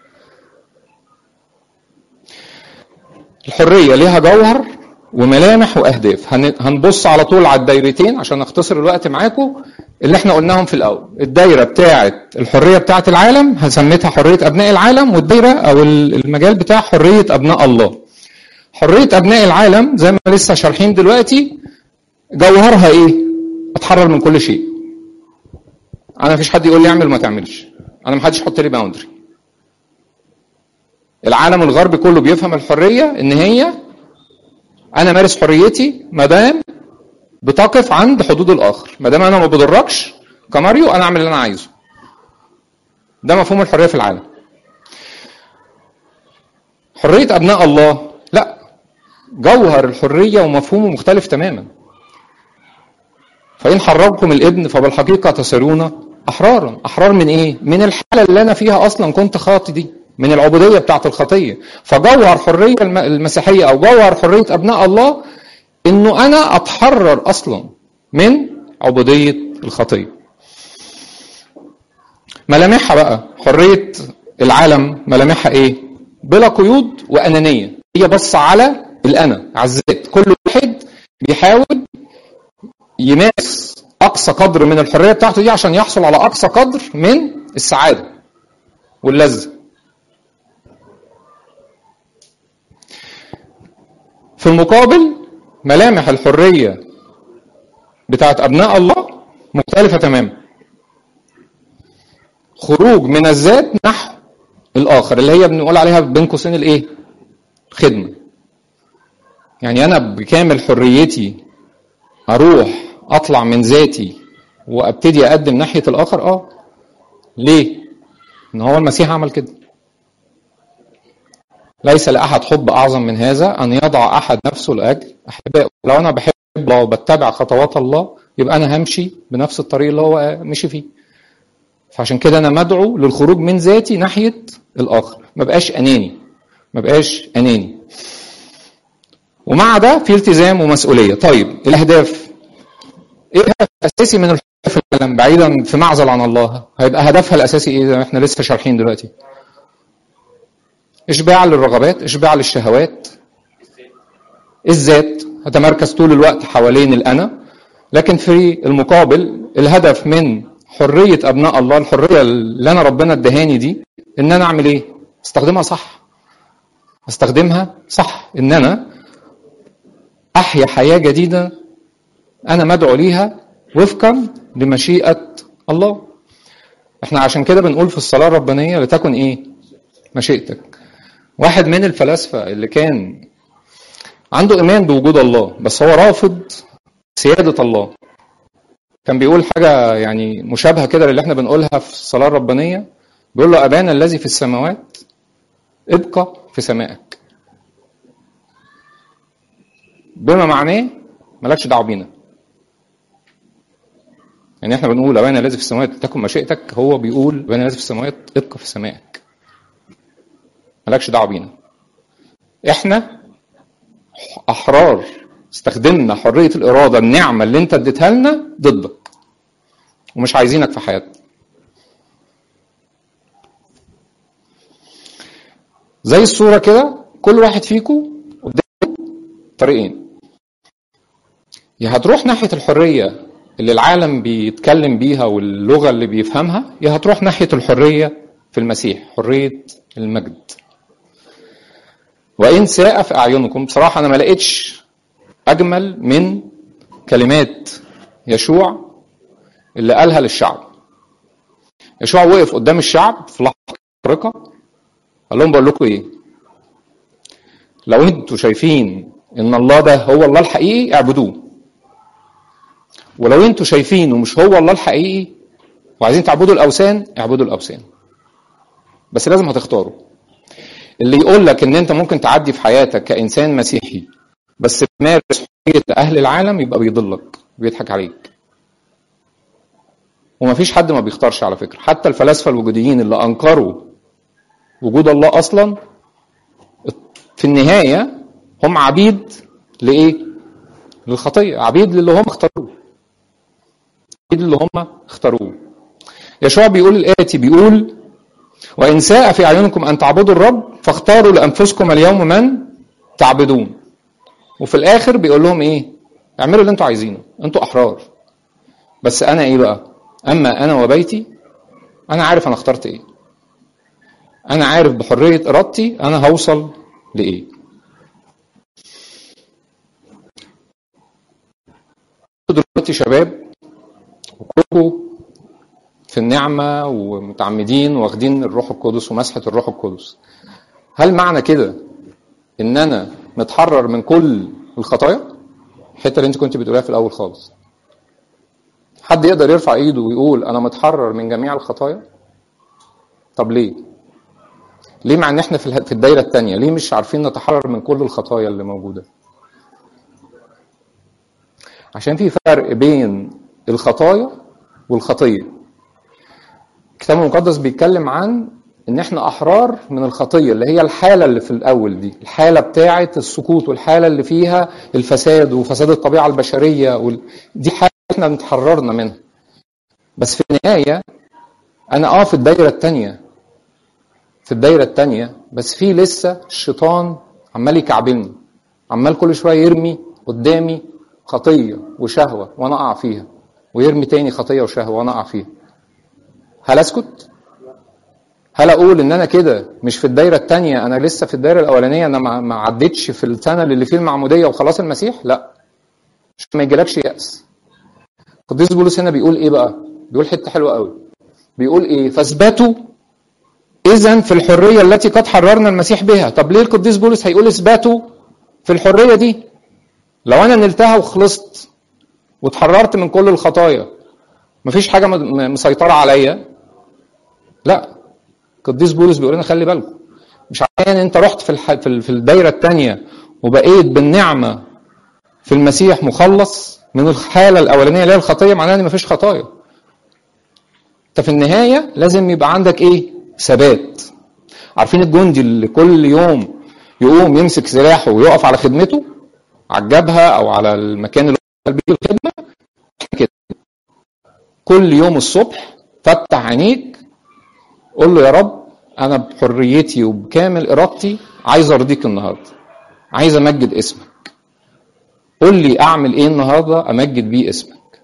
الحريه ليها جوهر وملامح واهداف هن- هنبص على طول على الدايرتين عشان اختصر الوقت معاكم اللي احنا قلناهم في الاول الدايره بتاعه الحريه بتاعه العالم هسميتها حريه ابناء العالم والدايره او المجال بتاع حريه ابناء الله حريه ابناء العالم زي ما لسه شارحين دلوقتي جوهرها ايه اتحرر من كل شيء انا مفيش حد يقول لي اعمل وما تعملش انا محدش يحط لي باوندري العالم الغربي كله بيفهم الحريه ان هي انا مارس حريتي ما دام بتقف عند حدود الاخر ما دام انا ما بضركش كماريو انا اعمل اللي انا عايزه ده مفهوم الحريه في العالم حريه ابناء الله لا جوهر الحريه ومفهومه مختلف تماما فان حرركم الابن فبالحقيقه تصيرون احرارا احرار من ايه من الحاله اللي انا فيها اصلا كنت خاطي دي من العبوديه بتاعت الخطيه فجوهر حريه الم- المسيحيه او جوهر حريه ابناء الله انه انا اتحرر اصلا من عبوديه الخطيه ملامحها بقى حريه العالم ملامحها ايه بلا قيود وانانيه هي بص على الانا على الذات كل واحد بيحاول يمارس اقصى قدر من الحريه بتاعته دي عشان يحصل على اقصى قدر من السعاده واللذه في المقابل ملامح الحريه بتاعت ابناء الله مختلفه تماما خروج من الذات نحو الاخر اللي هي بنقول عليها بين قوسين الايه خدمه يعني انا بكامل حريتي اروح اطلع من ذاتي وابتدي اقدم ناحيه الاخر اه ليه ان هو المسيح عمل كده ليس لاحد حب اعظم من هذا ان يضع احد نفسه لاجل احبائه لو انا بحب الله وبتبع خطوات الله يبقى انا همشي بنفس الطريق اللي هو مشي فيه فعشان كده انا مدعو للخروج من ذاتي ناحيه الاخر ما بقاش اناني ما بقاش اناني ومع ده في التزام ومسؤوليه طيب الاهداف ايه الهدف الاساسي من الحياه في العالم بعيدا في معزل عن الله هيبقى هدفها الاساسي ايه زي ما احنا لسه شارحين دلوقتي اشباع للرغبات اشباع للشهوات الذات هتمركز طول الوقت حوالين الانا لكن في المقابل الهدف من حريه ابناء الله الحريه اللي انا ربنا ادهاني دي ان انا اعمل ايه استخدمها صح استخدمها صح ان انا احيا حياه جديده انا مدعو ليها وفقا لمشيئه الله احنا عشان كده بنقول في الصلاه الربانيه لتكن ايه مشيئتك واحد من الفلاسفه اللي كان عنده ايمان بوجود الله بس هو رافض سياده الله كان بيقول حاجه يعني مشابهه كده للي احنا بنقولها في الصلاه الربانيه بيقول له ابانا الذي في السماوات ابقى في سمائك بما معناه مالكش دعوه بينا يعني احنا بنقول ابانا الذي في السماوات تكن مشيئتك هو بيقول ابانا الذي في السماوات ابقى في سمائك مالكش دعوه بينا احنا احرار استخدمنا حريه الاراده النعمه اللي انت اديتها لنا ضدك ومش عايزينك في حياتنا زي الصوره كده كل واحد فيكم قدامه طريقين يا هتروح ناحيه الحريه اللي العالم بيتكلم بيها واللغه اللي بيفهمها يا هتروح ناحيه الحريه في المسيح حريه المجد وان ساء في اعينكم بصراحه انا ما لقيتش اجمل من كلمات يشوع اللي قالها للشعب يشوع وقف قدام الشعب في لحظه فارقه قال لهم بقول لكم ايه لو انتوا شايفين ان الله ده هو الله الحقيقي اعبدوه ولو انتوا شايفينه مش هو الله الحقيقي وعايزين تعبدوا الاوثان اعبدوا الاوثان بس لازم هتختاروا اللي يقول لك ان انت ممكن تعدي في حياتك كانسان مسيحي بس تمارس حريه اهل العالم يبقى بيضلك بيضحك عليك ومفيش حد ما بيختارش على فكره حتى الفلاسفه الوجوديين اللي انكروا وجود الله اصلا في النهايه هم عبيد لايه للخطيه عبيد للي هم اختاروه عبيد اللي هم اختاروه يشوع بيقول الاتي بيقول وان ساء في اعينكم ان تعبدوا الرب فاختاروا لانفسكم اليوم من تعبدون وفي الاخر بيقول لهم ايه اعملوا اللي انتوا عايزينه انتوا احرار بس انا ايه بقى اما انا وبيتي انا عارف انا اخترت ايه انا عارف بحريه ارادتي انا هوصل لايه دلوقتي شباب وكلكم في النعمة ومتعمدين واخدين الروح القدس ومسحة الروح القدس هل معنى كده ان انا متحرر من كل الخطايا الحته اللي انت كنت بتقولها في الاول خالص حد يقدر يرفع ايده ويقول انا متحرر من جميع الخطايا طب ليه ليه مع ان احنا في اله- في الدايره الثانيه ليه مش عارفين نتحرر من كل الخطايا اللي موجوده عشان في فرق بين الخطايا والخطيه الكتاب المقدس بيتكلم عن ان احنا احرار من الخطيه اللي هي الحاله اللي في الاول دي الحاله بتاعه السقوط والحاله اللي فيها الفساد وفساد الطبيعه البشريه وال... دي حاله احنا اتحررنا منها بس في النهايه انا اه في الدايره الثانيه في الدايره الثانيه بس في لسه الشيطان عمال يكعبلني عمال كل شويه يرمي قدامي خطيه وشهوه وانا اقع فيها ويرمي تاني خطيه وشهوه وانا اقع فيها هل اسكت هل اقول ان انا كده مش في الدايره الثانيه انا لسه في الدايره الاولانيه انا ما ما عدتش في السنه اللي فيه المعموديه وخلاص المسيح لا مش ما يجيلكش ياس القديس بولس هنا بيقول ايه بقى بيقول حته حلوه قوي بيقول ايه فاثبتوا اذا في الحريه التي قد حررنا المسيح بها طب ليه القديس بولس هيقول اثبتوا في الحريه دي لو انا نلتها وخلصت واتحررت من كل الخطايا مفيش حاجه م- م- مسيطره عليا لا القديس بولس بيقول لنا خلي بالكم مش عشان انت رحت في الح... في ال- في الدايره الثانيه وبقيت بالنعمه في المسيح مخلص من الحاله الاولانيه اللي هي الخطيه معناها ان مفيش خطايا انت في النهايه لازم يبقى عندك ايه ثبات عارفين الجندي اللي كل يوم يقوم يمسك سلاحه ويقف على خدمته على الجبهه او على المكان اللي هو بيه الخدمه كده كل يوم الصبح فتح عينيك قول له يا رب انا بحريتي وبكامل ارادتي عايز ارضيك النهارده عايز امجد اسمك قول لي اعمل ايه النهارده امجد بيه اسمك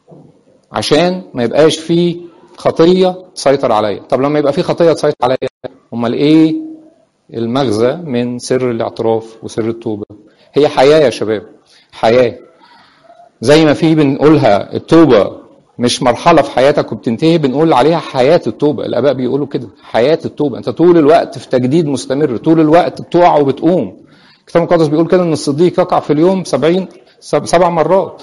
عشان ما يبقاش فيه خطيه تسيطر عليا طب لما يبقى فيه خطيه تسيطر عليا امال ايه المغزى من سر الاعتراف وسر التوبه هي حياه يا شباب حياه زي ما في بنقولها التوبه مش مرحله في حياتك وبتنتهي بنقول عليها حياه التوبه الاباء بيقولوا كده حياه التوبه انت طول الوقت في تجديد مستمر طول الوقت بتقع وبتقوم الكتاب المقدس بيقول كده ان الصديق يقع في اليوم سبعين سب- سبع مرات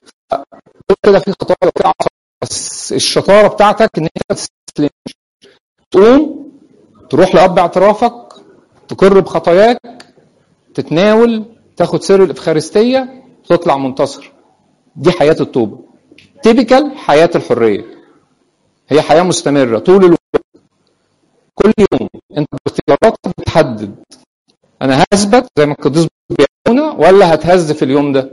كده في خطايا وفي عصا بس الشطاره بتاعتك ان انت ما تستسلمش تقوم تروح لاب اعترافك تقر بخطاياك تتناول تاخد سر الافخارستيه تطلع منتصر دي حياه التوبه تيبيكال حياه الحريه هي حياه مستمره طول الوقت كل يوم انت باختياراتك بتحدد انا هثبت زي ما القديس بيقولنا ولا هتهز في اليوم ده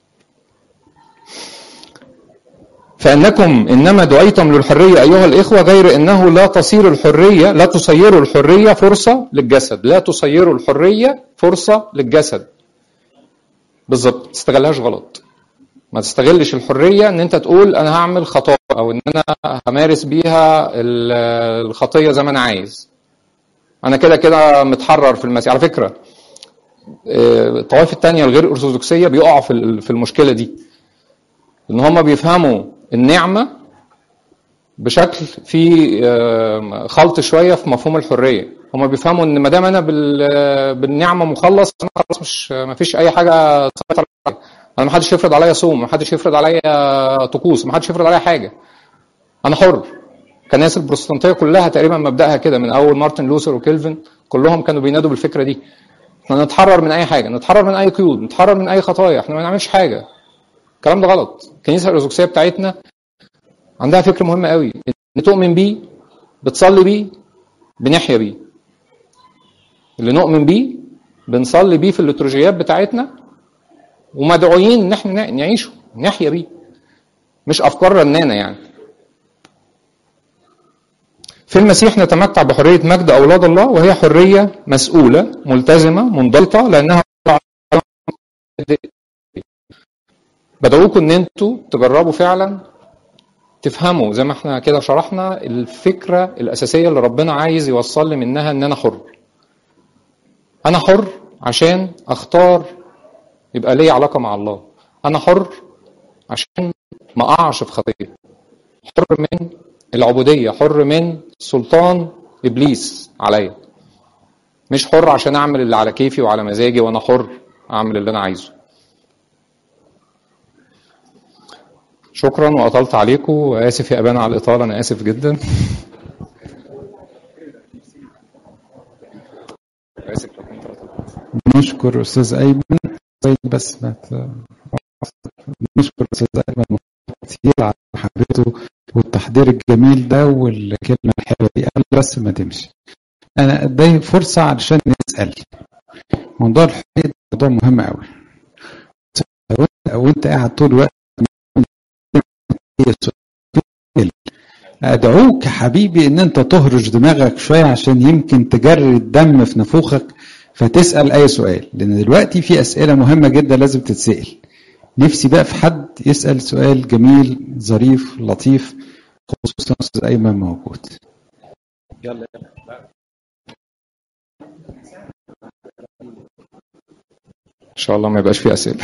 فانكم انما دعيتم للحريه ايها الاخوه غير انه لا تصير الحريه لا تصيروا الحريه فرصه للجسد لا تصيروا الحريه فرصه للجسد بالظبط ما تستغلهاش غلط ما تستغلش الحريه ان انت تقول انا هعمل خطايا او ان انا همارس بيها ال- الخطيه زي ما انا عايز انا كده كده متحرر في المسيح على فكره آه، الطوائف التانية الغير ارثوذكسيه بيقعوا في ال- في المشكله دي ان هم بيفهموا النعمه بشكل في آه، خلط شويه في مفهوم الحريه هم بيفهموا ان ما دام انا بال- بالنعمه مخلص انا خلاص مش ما فيش اي حاجه تسيطر عليا انا ما حدش يفرض عليا صوم ما حدش يفرض عليا طقوس ما حدش يفرض عليا حاجه انا حر كنائس البروتستانتيه كلها تقريبا مبداها كده من اول مارتن لوثر وكيلفن كلهم كانوا بينادوا بالفكره دي احنا نتحرر من اي حاجه نتحرر من اي قيود نتحرر من اي خطايا احنا ما نعملش حاجه الكلام ده غلط الكنيسه الارثوذكسيه بتاعتنا عندها فكر مهم قوي ان تؤمن بيه بتصلي بيه بنحيا بيه اللي نؤمن بيه بنصلي بيه في الليتورجيات بتاعتنا ومدعوين ان احنا نعيشه نحيا بيه مش افكار رنانه يعني في المسيح نتمتع بحريه مجد اولاد الله وهي حريه مسؤوله ملتزمه منضبطه لانها بدعوكم ان انتوا تجربوا فعلا تفهموا زي ما احنا كده شرحنا الفكره الاساسيه اللي ربنا عايز يوصل لي منها ان انا حر انا حر عشان اختار يبقى لي علاقه مع الله انا حر عشان ما اقعش في خطيه حر من العبوديه حر من سلطان ابليس عليا مش حر عشان اعمل اللي على كيفي وعلى مزاجي وانا حر اعمل اللي انا عايزه شكرا واطلت عليكم واسف يا ابانا على الاطاله انا اسف جدا اسف لو كنت أطلت. نشكر استاذ ايمن بس ما ت- نشكر استاذ ايمن كتير على محبته والتحضير الجميل ده والكلمه الحلوه دي قبل بس ما تمشي انا ادي فرصه علشان نسال موضوع الحريه ده موضوع مهم قوي لو انت او انت قاعد طول الوقت ادعوك يا حبيبي ان انت تهرج دماغك شويه عشان يمكن تجري الدم في نافوخك فتسال اي سؤال لان دلوقتي في اسئله مهمه جدا لازم تتسال نفسي بقى في حد يسال سؤال جميل ظريف لطيف خصوصا استاذ ايمن موجود ان شاء الله ما يبقاش فيه اسئله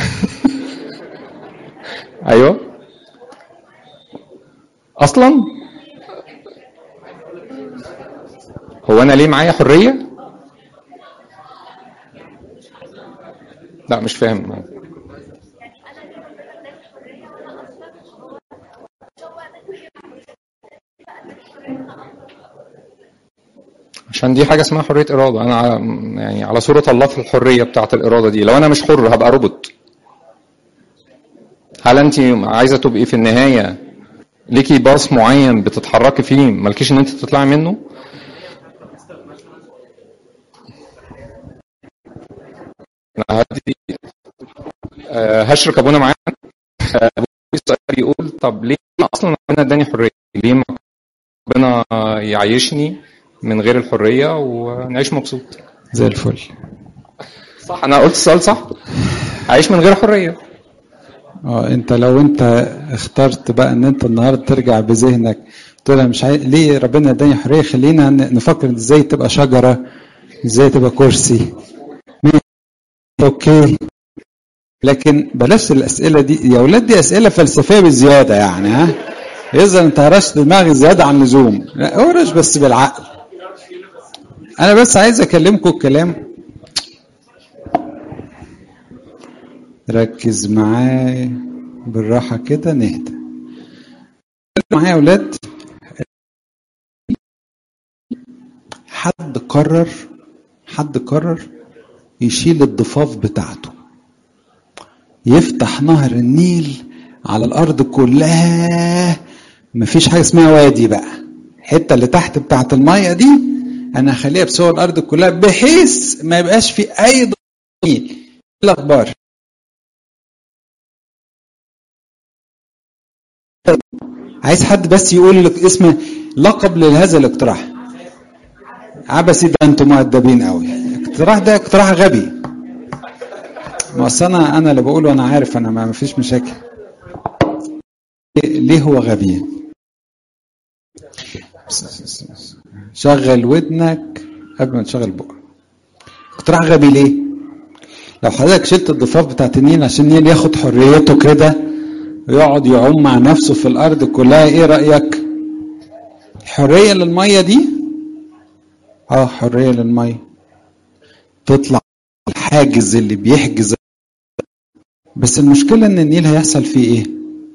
ايوه اصلا هو انا ليه معايا حريه لا مش فاهم عشان دي حاجه اسمها حريه اراده انا على- يعني على صوره الله في الحريه بتاعه الاراده دي لو انا مش حر هبقى روبوت هل انت عايزه تبقي في النهايه ليكي باص معين بتتحركي فيه مالكيش ان انت تطلعي منه أنا هدي آه، هشرك ابونا معانا آه، ابونا السؤال بيقول طب ليه اصلا ربنا اداني حريه ليه ما ربنا يعيشني من غير الحريه ونعيش مبسوط زي الفل صح انا قلت السؤال صح عايش من غير حريه اه انت لو انت اخترت بقى ان انت النهارده ترجع بذهنك تقول انا مش عايز ليه ربنا اداني حريه خلينا ن- نفكر ازاي تبقى شجره ازاي تبقى كرسي ماشي، اوكي لكن بلاش الاسئله دي يا اولاد دي اسئله فلسفيه بزياده يعني ها اذا انت هرشت دماغي زياده عن اللزوم لا هرش بس بالعقل انا بس عايز اكلمكم الكلام ركز معايا بالراحة كده نهدى معايا يا أولاد حد قرر حد قرر يشيل الضفاف بتاعته يفتح نهر النيل على الأرض كلها مفيش حاجة اسمها وادي بقى الحتة اللي تحت بتاعت المية دي أنا هخليها بسوى الأرض كلها بحيث ما يبقاش في أي ضفاف نيل. إيه الأخبار عايز حد بس يقول لك اسم لقب لهذا الاقتراح عبسي ده انتم مؤدبين قوي الاقتراح ده اقتراح غبي ما اصل انا انا اللي بقوله انا عارف انا ما فيش مشاكل ليه هو غبي شغل ودنك قبل ما تشغل بقك اقتراح غبي ليه لو حضرتك شلت الضفاف بتاعت النيل عشان النيل ياخد حريته كده ويقعد يعوم مع نفسه في الارض كلها ايه رايك حريه للميه دي اه حريه للميه تطلع الحاجز اللي بيحجز بس المشكله ان النيل هيحصل فيه ايه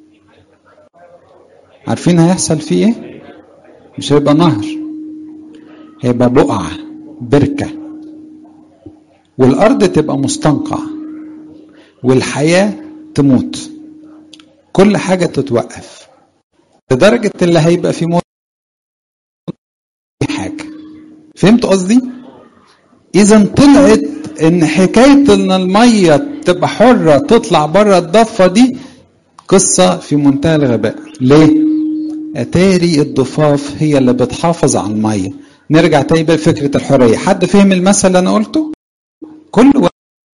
عارفين هيحصل فيه ايه مش هيبقى نهر هيبقى بقعه بركه والارض تبقى مستنقع والحياه تموت كل حاجة تتوقف لدرجة اللي هيبقى في موت حاجة فهمت قصدي؟ إذا طلعت إن حكاية إن المية تبقى حرة تطلع بره الضفة دي قصة في منتهى الغباء ليه؟ أتاري الضفاف هي اللي بتحافظ على المية نرجع تاني بقى لفكرة الحرية حد فهم المثل اللي أنا قلته؟ كل واحد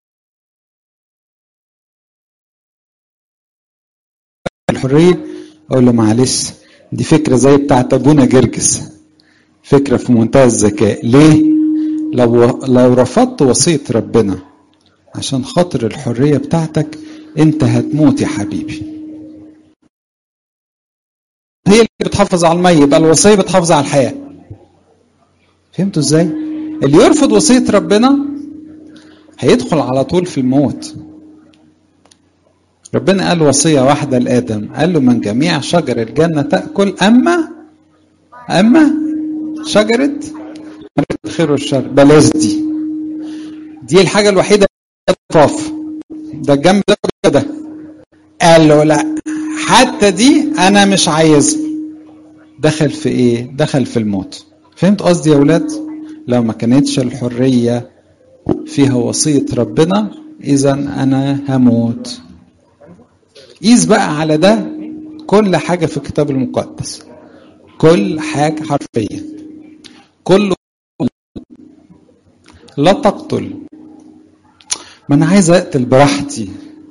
الحرية أقول له معلش دي فكرة زي بتاعت أبونا جرجس فكرة في منتهى الذكاء ليه؟ لو لو رفضت وصية ربنا عشان خاطر الحرية بتاعتك أنت هتموت يا حبيبي هي اللي بتحافظ على المية يبقى الوصية بتحافظ على الحياة فهمتوا ازاي؟ اللي يرفض وصية ربنا هيدخل على طول في الموت ربنا قال وصية واحدة لآدم قال له من جميع شجر الجنة تأكل أما أما شجرة الخير والشر بلاش دي دي الحاجة الوحيدة الطاف ده الجنب ده ده قال له لا حتى دي أنا مش عايزها دخل في إيه؟ دخل في الموت فهمت قصدي يا ولاد؟ لو ما كانتش الحرية فيها وصية ربنا إذا أنا هموت قيس بقى على ده كل حاجة في الكتاب المقدس كل حاجة حرفيا كل لا تقتل ما أنا عايز أقتل براحتي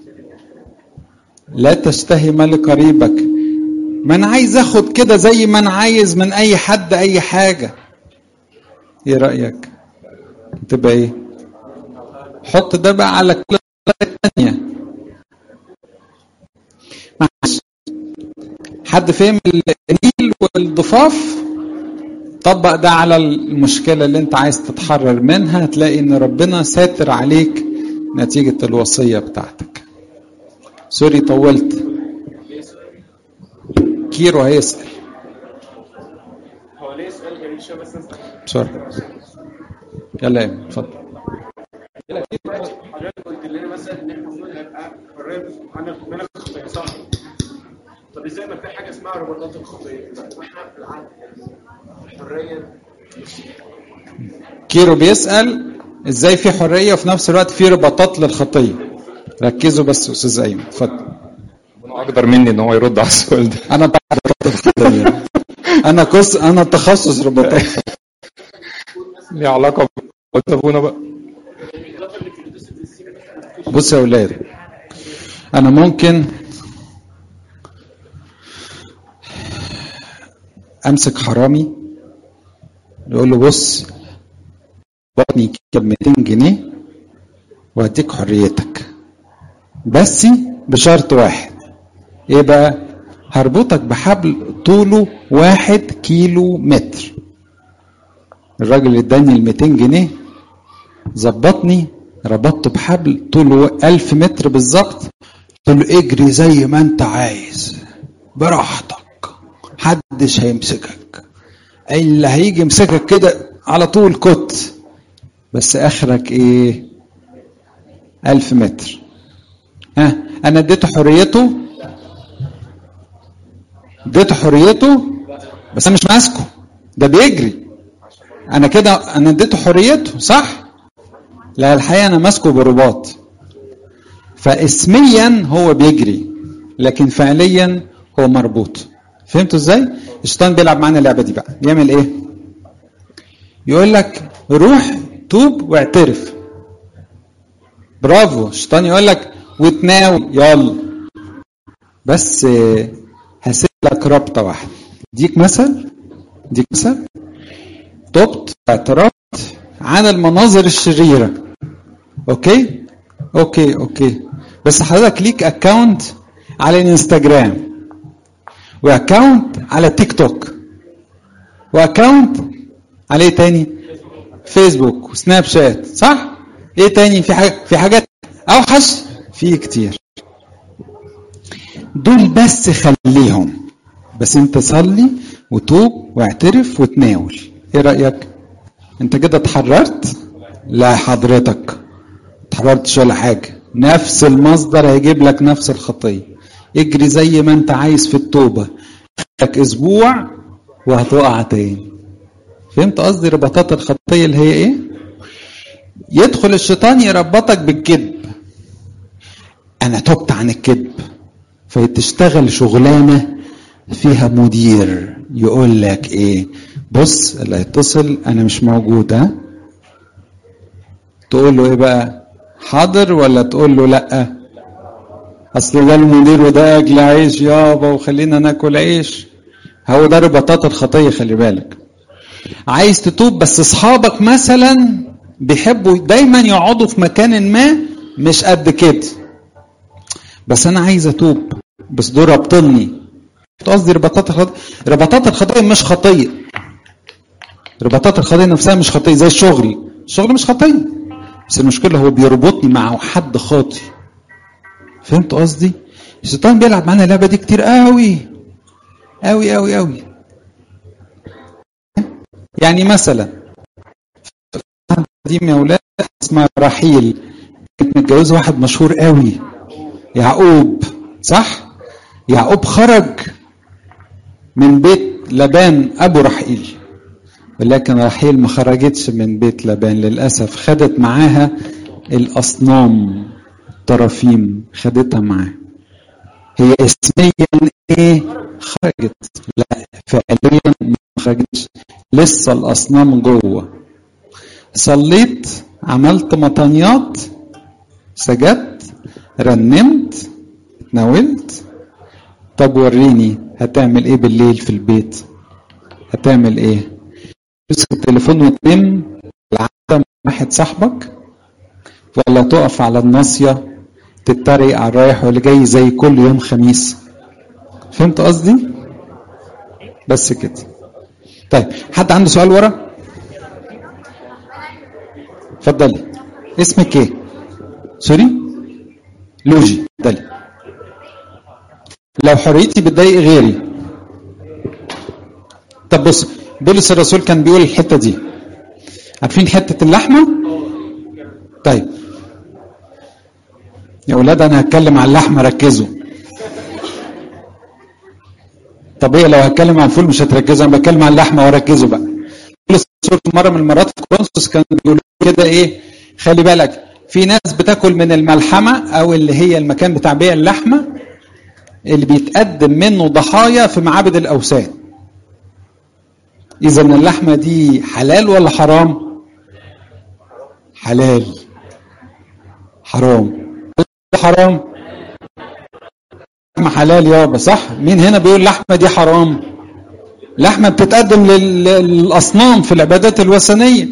لا تشتهي مال قريبك ما أنا عايز أخد كده زي ما أنا عايز من أي حد أي حاجة إيه رأيك؟ تبقى إيه؟ حط ده بقى على كل الثانية معلش حد فهم النيل والضفاف طبق ده على المشكلة اللي انت عايز تتحرر منها هتلاقي ان ربنا ساتر عليك نتيجة الوصية بتاعتك سوري طولت كيرو هيسأل هو ليه سؤال غريب شويه بس أنا بسرعة يلا يا إيمن، اتفضل حضرتك قلت لنا مثلا ان احنا المفروض هيبقى حريه عن من الخطيه صح؟ طب ازاي ما في حاجه اسمها رباطات الخطيه؟ واحنا في العقل الحريه كيرو بيسأل ازاي في حرية وفي نفس الوقت في رباطات للخطية ركزوا بس يا استاذ ايمن اتفضل ربنا اقدر مني ان هو يرد على السؤال ده انا بتاع رباطات الخطية انا قص انا تخصص رباطات ليه علاقه بابونا بقى بص يا اولاد انا ممكن امسك حرامي يقول له بص بطني كده ب 200 جنيه وهديك حريتك بس بشرط واحد ايه بقى هربطك بحبل طوله واحد كيلو متر الراجل اداني ال 200 جنيه ظبطني ربطته بحبل طوله 1000 متر بالظبط قلت له اجري زي ما انت عايز براحتك محدش هيمسكك اللي هيجي يمسكك كده على طول كت بس اخرك ايه ألف متر ها انا اديته حريته اديته حريته بس انا مش ماسكه ده بيجري انا كده انا اديته حريته صح لا الحقيقه انا ماسكه برباط فاسميا هو بيجري لكن فعليا هو مربوط فهمتوا ازاي الشيطان بيلعب معانا اللعبه دي بقى بيعمل ايه يقول لك روح توب واعترف برافو الشيطان يقول لك وتناول يلا بس آه، هسيب لك رابطه واحده ديك مثل ديك مثل تبت اعترفت عن المناظر الشريره اوكي اوكي اوكي بس حضرتك ليك اكونت على الانستجرام واكونت على تيك توك واكونت على ايه تاني فيسبوك وسناب شات صح ايه تاني في حاجه في حاجات اوحش في كتير دول بس خليهم بس انت صلي وتوب واعترف وتناول ايه رايك انت كده اتحررت لا حضرتك اتحررتش ولا حاجه نفس المصدر هيجيب لك نفس الخطيه اجري زي ما انت عايز في التوبه لك اسبوع وهتقع تاني فهمت قصدي رباطات الخطيه اللي هي ايه يدخل الشيطان يربطك بالكذب انا تبت عن الكذب فتشتغل شغلانه فيها مدير يقول لك ايه بص اللي هيتصل انا مش موجود ها تقول له ايه بقى حاضر ولا تقول له لا اصل ده المدير وده اكل عيش يابا وخلينا ناكل عيش هو ده رباطات الخطيه خلي بالك عايز تتوب بس اصحابك مثلا بيحبوا دايما يقعدوا في مكان ما مش قد كده بس انا عايز اتوب بس دول رابطني قصدي رباطات الخطيه رباطات الخطيه مش خطيه رباطات الخطيه نفسها مش خطيه زي الشغل الشغل مش خطيه بس المشكله هو بيربطني مع حد خاطي فهمت قصدي الشيطان بيلعب معانا اللعبه دي كتير قوي قوي قوي قوي يعني مثلا دي يا اولاد اسمها رحيل كانت متجوزه واحد مشهور قوي يعقوب صح يعقوب خرج من بيت لبان ابو رحيل ولكن رحيل ما خرجتش من بيت لبان للاسف خدت معاها الاصنام طرافيم خدتها معاها هي اسميا ايه خرجت لا فعليا ما خرجتش لسه الاصنام جوه صليت عملت مطانيات سجدت رنمت اتناولت طب وريني هتعمل ايه بالليل في البيت هتعمل ايه تمسك التليفون وتنم العادة واحد صاحبك ولا تقف على الناصية تتريق على الرايح واللي جاي زي كل يوم خميس فهمت قصدي بس كده طيب حد عنده سؤال ورا اتفضلي اسمك ايه سوري لوجي اتفضلي لو حريتي بتضايق غيري طب بص بولس الرسول كان بيقول الحته دي عارفين حته اللحمه طيب يا اولاد انا هتكلم عن اللحمه ركزوا طب ايه لو هتكلم عن الفول مش هتركزوا انا بتكلم عن اللحمه وركزوا بقى بولس الرسول في مره من المرات في كورنثوس كان بيقول كده ايه خلي بالك في ناس بتاكل من الملحمه او اللي هي المكان بتاع بيع اللحمه اللي بيتقدم منه ضحايا في معابد الاوثان اذا اللحمه دي حلال ولا حرام حلال حرام حرام لحمه حلال يابا صح مين هنا بيقول لحمه دي حرام لحمه بتتقدم لل- للاصنام في العبادات الوثنيه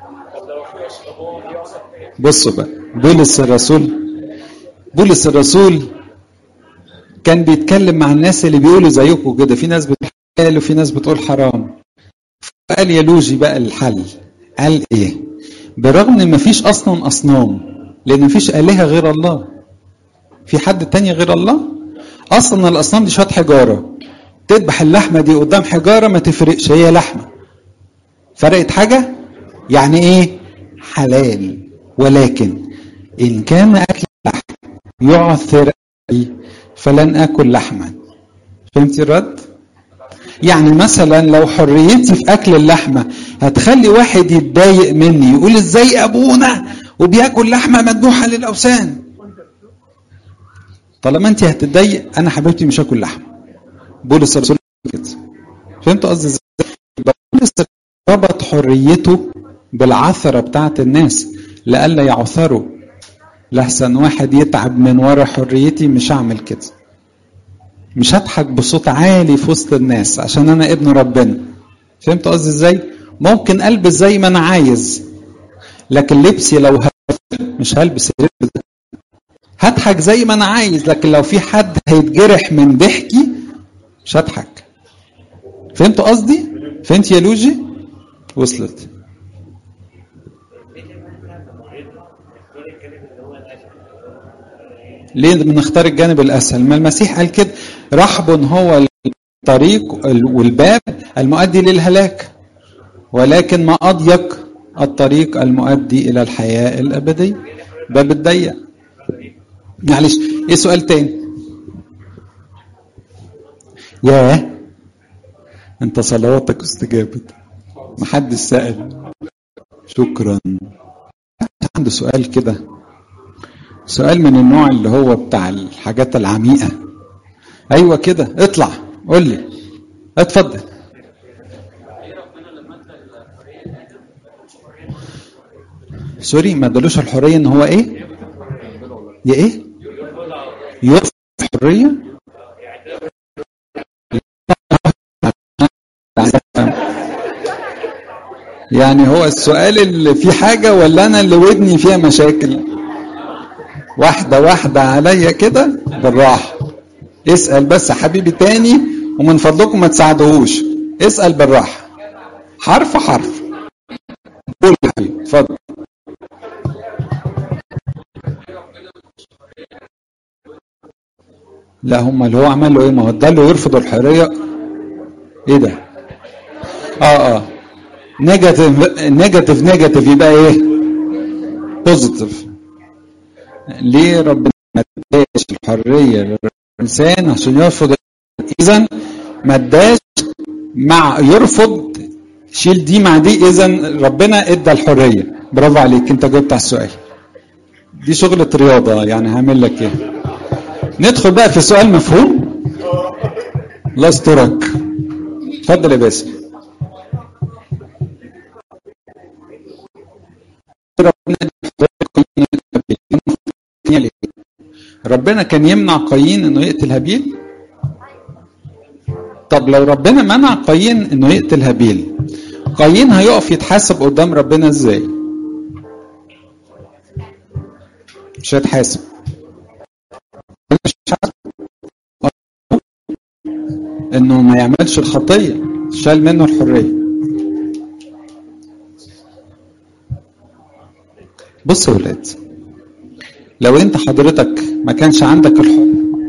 بصوا بقى بولس الرسول بولس الرسول كان بيتكلم مع الناس اللي بيقولوا زيكم كده في ناس بتقول حلال وفي ناس بتقول حرام قال يا لوجي بقى الحل قال ايه برغم ان مفيش اصلا اصنام لان مفيش الهه غير الله في حد تاني غير الله اصلا الاصنام دي شويه حجاره تذبح اللحمه دي قدام حجاره ما تفرقش هي لحمه فرقت حاجه يعني ايه حلال ولكن ان كان اكل لحم يعثر أي فلن اكل لحما فهمتي الرد يعني مثلا لو حريتي في اكل اللحمه هتخلي واحد يتضايق مني يقول ازاي ابونا وبياكل لحمه مذبوحه للاوثان طالما انت هتتضايق انا حبيبتي مش هاكل لحمه بولس الرسول كده فهمت قصدي ازاي يبقى بولس ربط حريته بالعثره بتاعت الناس لئلا يعثروا لحسن واحد يتعب من ورا حريتي مش هعمل كده مش هضحك بصوت عالي في وسط الناس عشان انا ابن ربنا فهمت قصدي ازاي ممكن البس زي ما انا عايز لكن لبسي لو هلبس مش هلبس اللبس ده هضحك زي ما انا عايز لكن لو في حد هيتجرح من ضحكي مش هضحك فهمت قصدي فهمت يا لوجي وصلت ليه بنختار الجانب الاسهل ما المسيح قال كده رحب هو الطريق والباب المؤدي للهلاك ولكن ما اضيق الطريق المؤدي الى الحياه الابديه باب الضيق معلش ايه سؤال تاني ياه انت صلواتك استجابت محدش سأل شكرا عنده سؤال كده سؤال من النوع اللي هو بتاع الحاجات العميقة ايوه كده اطلع قول لي اتفضل سوري ما ادالوش الحريه ان هو ايه يا ايه يرفض الحريه يعني هو السؤال اللي فيه حاجة ولا أنا اللي ودني فيها مشاكل واحدة واحدة عليا كده بالراحة اسأل بس يا حبيبي تاني ومن فضلكم ما تساعدهوش اسأل بالراحة حرف حرف قول يا حبيبي اتفضل لا هم اللي هو عمل له ايه ما هو اداله يرفض الحريه ايه ده اه اه نيجاتيف نيجاتيف نيجاتيف يبقى ايه بوزيتيف ليه ربنا ما اداش الحريه للانسان عشان يرفض اذا ما اداش مع يرفض شيل دي مع دي اذا ربنا ادى الحريه برافو عليك انت جاوبت على السؤال دي شغلة رياضة يعني هعمل لك ايه ندخل بقى في سؤال مفهوم لا استرك اتفضل يا باسم ربنا كان يمنع قايين انه يقتل هابيل طب لو ربنا منع قايين انه يقتل هابيل قايين هيقف يتحاسب قدام ربنا ازاي مش هيتحاسب مش هيتحاسب. انه ما يعملش الخطيه شال منه الحريه بص يا ولاد لو انت حضرتك ما كانش عندك الحر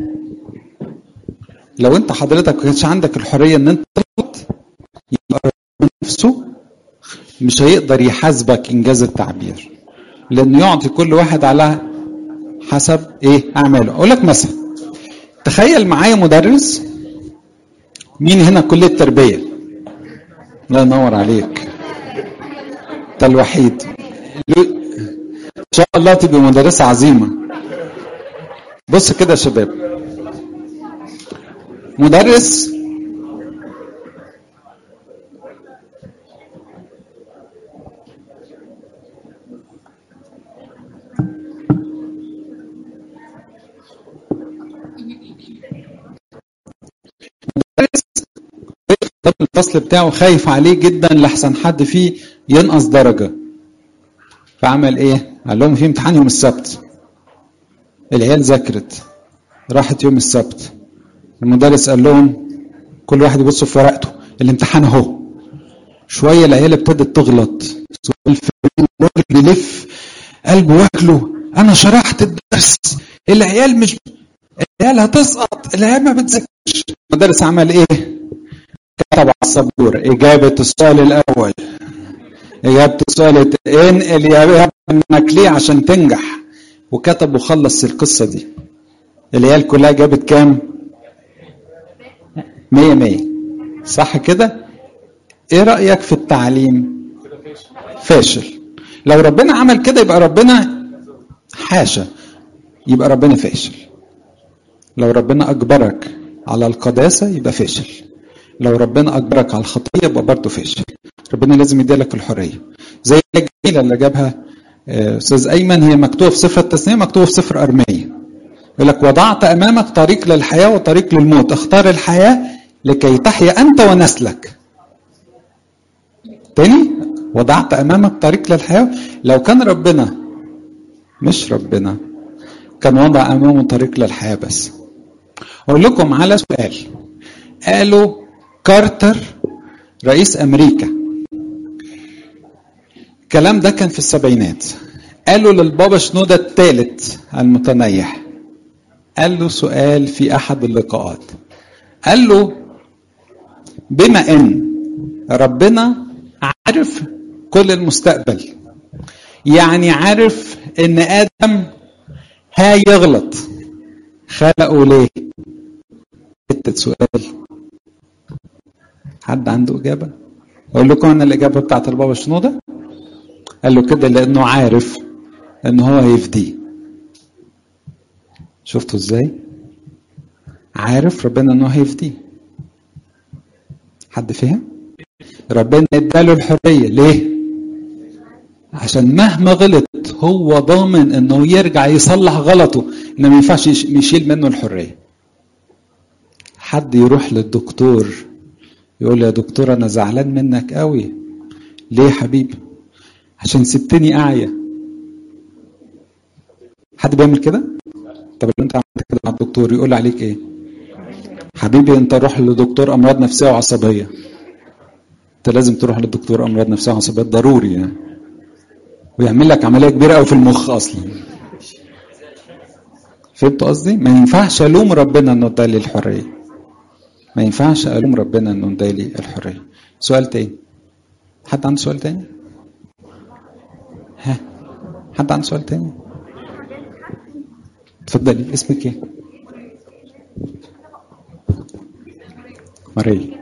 لو انت حضرتك ما كانش عندك الحريه ان انت تغلط يبقى ربنا نفسه مش هيقدر يحاسبك انجاز التعبير لانه يعطي كل واحد على حسب ايه اعماله اقول لك مثلا تخيل معايا مدرس مين هنا كليه التربيه الله ينور عليك انت الوحيد ان شاء الله تبقى مدرسه عظيمه بص كده يا شباب مدرس مدرس الفصل بتاعه خايف عليه جدا لحسن حد فيه ينقص درجه فعمل ايه قال لهم في امتحان يوم السبت العيال ذاكرت راحت يوم السبت المدرس قال لهم كل واحد يبص في ورقته الامتحان اهو شويه العيال ابتدت تغلط سؤال في الراجل بيلف قلبه واكله انا شرحت الدرس العيال مش العيال هتسقط العيال ما بتذاكرش المدرس عمل ايه كتب على السبوره اجابه السؤال الاول اجابه السؤال انقل يا ابنك ليه عشان تنجح وكتب وخلص القصه دي العيال كلها جابت كام مية مية صح كده ايه رأيك في التعليم فاشل لو ربنا عمل كده يبقى ربنا حاشا يبقى ربنا فاشل لو ربنا أجبرك على القداسة يبقى فاشل لو ربنا أجبرك على الخطية يبقى برضه فاشل ربنا لازم يديلك الحرية زي الجميلة اللي جابها أستاذ أيمن هي مكتوبة في سفر التثنية مكتوبة في سفر أرمية يقول لك وضعت أمامك طريق للحياة وطريق للموت اختار الحياة لكي تحيا أنت ونسلك تاني وضعت أمامك طريق للحياة لو كان ربنا مش ربنا كان وضع أمامه طريق للحياة بس أقول لكم على سؤال قالوا كارتر رئيس أمريكا الكلام ده كان في السبعينات قالوا للبابا شنودة الثالث المتنيح قال له سؤال في أحد اللقاءات قال له بما ان ربنا عارف كل المستقبل يعني عارف ان ادم هيغلط خلقه ليه حته سؤال حد عنده اجابه اقول لكم انا الاجابه بتاعت البابا شنوده قال له كده لانه عارف ان هو هيفديه شفتوا ازاي عارف ربنا انه هيفديه حد فهم ربنا اداله الحريه ليه عشان مهما غلط هو ضامن انه يرجع يصلح غلطه انه ما ينفعش يش- يشيل منه الحريه حد يروح للدكتور يقول له يا دكتور انا زعلان منك قوي ليه يا حبيبي عشان سبتني اعيا حد بيعمل كده طب لو انت عملت كده مع الدكتور يقول عليك ايه حبيبي انت روح لدكتور امراض نفسيه وعصبيه انت لازم تروح للدكتور امراض نفسيه وعصبيه ضروري يعني ويعمل لك عمليه كبيره قوي في المخ اصلا فهمت قصدي ما ينفعش الوم ربنا انه ادالي الحريه ما ينفعش الوم ربنا انه ادالي الحريه سؤال تاني حد عنده سؤال تاني ها حد عنده سؤال تاني اتفضلي اسمك ايه ماريا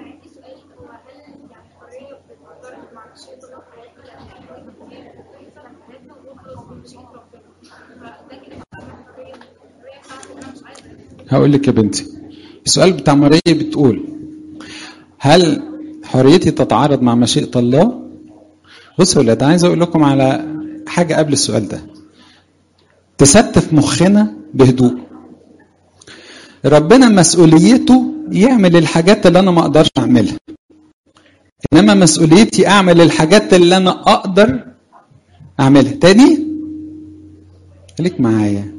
هقول لك يا بنتي السؤال بتاع ماريا بتقول هل حريتي تتعارض مع مشيئة الله؟ بصوا يا ولاد عايز اقول لكم على حاجة قبل السؤال ده تستف مخنا بهدوء ربنا مسؤوليته يعمل الحاجات اللي انا ما اقدرش اعملها انما مسؤوليتي اعمل الحاجات اللي انا اقدر اعملها تاني خليك معايا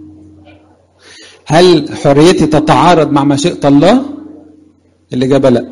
هل حريتي تتعارض مع مشيئة الله الاجابة لا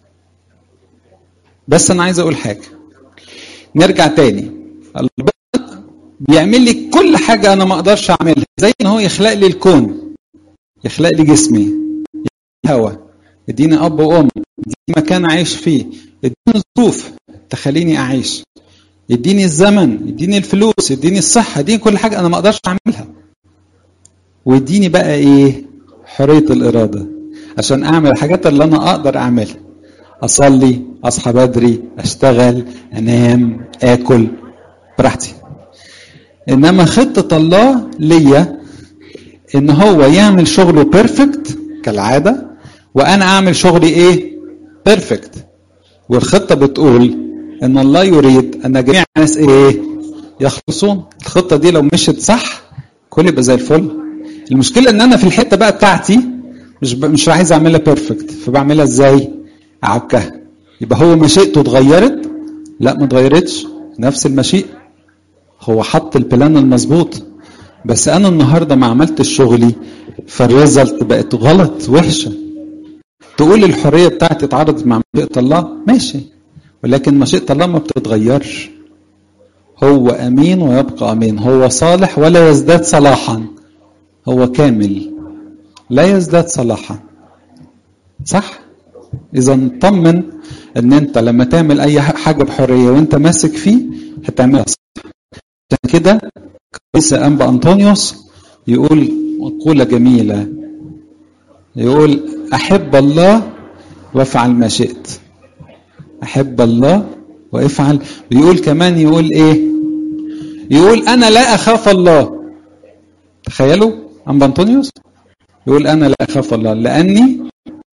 بس انا عايز اقول حاجة نرجع تاني ربنا بيعمل لي كل حاجة انا ما اقدرش اعملها زي ان هو يخلق لي الكون يخلق لي جسمي يديني هوا يديني اب وام يديني مكان اعيش فيه يديني ظروف تخليني اعيش يديني الزمن يديني الفلوس يديني الصحه يديني كل حاجه انا ما اقدرش اعملها ويديني بقى ايه حريه الاراده عشان اعمل الحاجات اللي انا اقدر اعملها اصلي اصحى بدري اشتغل انام اكل براحتي انما خطه الله ليا ان هو يعمل شغله بيرفكت كالعاده وانا اعمل شغلي ايه بيرفكت والخطه بتقول ان الله يريد ان جميع الناس ايه يخلصون الخطه دي لو مشت صح كل يبقى زي الفل المشكله ان انا في الحته بقى بتاعتي مش ب... مش عايز اعملها بيرفكت فبعملها ازاي اعكها يبقى هو مشيئته اتغيرت لا ما اتغيرتش نفس المشيئه هو حط البلان المظبوط بس انا النهارده ما عملتش شغلي فالريزلت بقت غلط وحشه تقول الحريه بتاعتي اتعرضت مع مشيئه الله ماشي ولكن مشيئه الله ما بتتغيرش هو امين ويبقى امين هو صالح ولا يزداد صلاحا هو كامل لا يزداد صلاحا صح اذا طمن ان انت لما تعمل اي حاجه بحريه وانت ماسك فيه هتعملها صح عشان كده قديس انبا انطونيوس يقول مقوله جميله يقول احب الله وافعل ما شئت احب الله وافعل بيقول كمان يقول ايه يقول انا لا اخاف الله تخيلوا انبا انطونيوس يقول انا لا اخاف الله لاني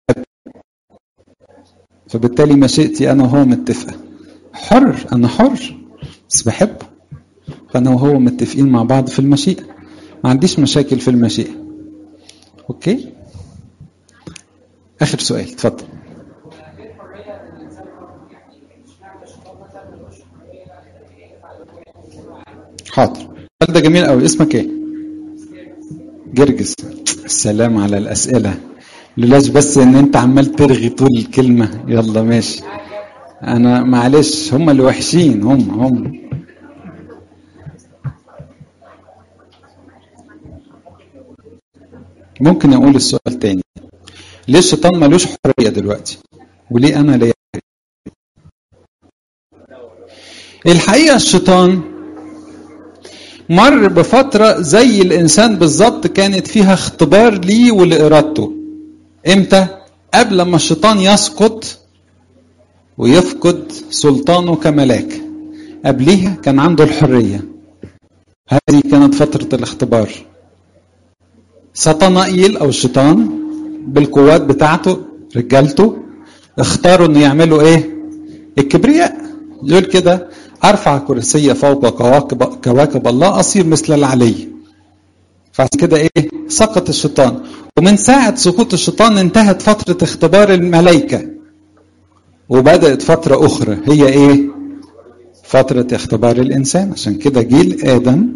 فبالتالي مشيئتي انا وهو متفقه حر انا حر بس بحبه فانا وهو متفقين مع بعض في المشيئه ما عنديش مشاكل في المشيئه اوكي اخر سؤال اتفضل حاضر السؤال ده جميل قوي اسمك ايه جرجس السلام على الاسئله لولاش بس ان انت عمال ترغي طول الكلمه يلا ماشي انا معلش هم اللي وحشين هم هم ممكن اقول السؤال تاني ليه الشيطان ملوش حريه دلوقتي وليه انا ليا الحقيقه الشيطان مر بفتره زي الانسان بالظبط كانت فيها اختبار ليه ولارادته امتى قبل ما الشيطان يسقط ويفقد سلطانه كملاك قبليها كان عنده الحرية هذه كانت فترة الاختبار سطنائيل أو الشيطان بالقوات بتاعته رجالته اختاروا انه يعملوا ايه الكبرياء يقول كده ارفع كرسي فوق كواكب, كواكب الله اصير مثل العلي فعشان كده ايه سقط الشيطان ومن ساعة سقوط الشيطان انتهت فترة اختبار الملائكة وبدأت فترة أخرى هي ايه فترة اختبار الإنسان عشان كده جيل آدم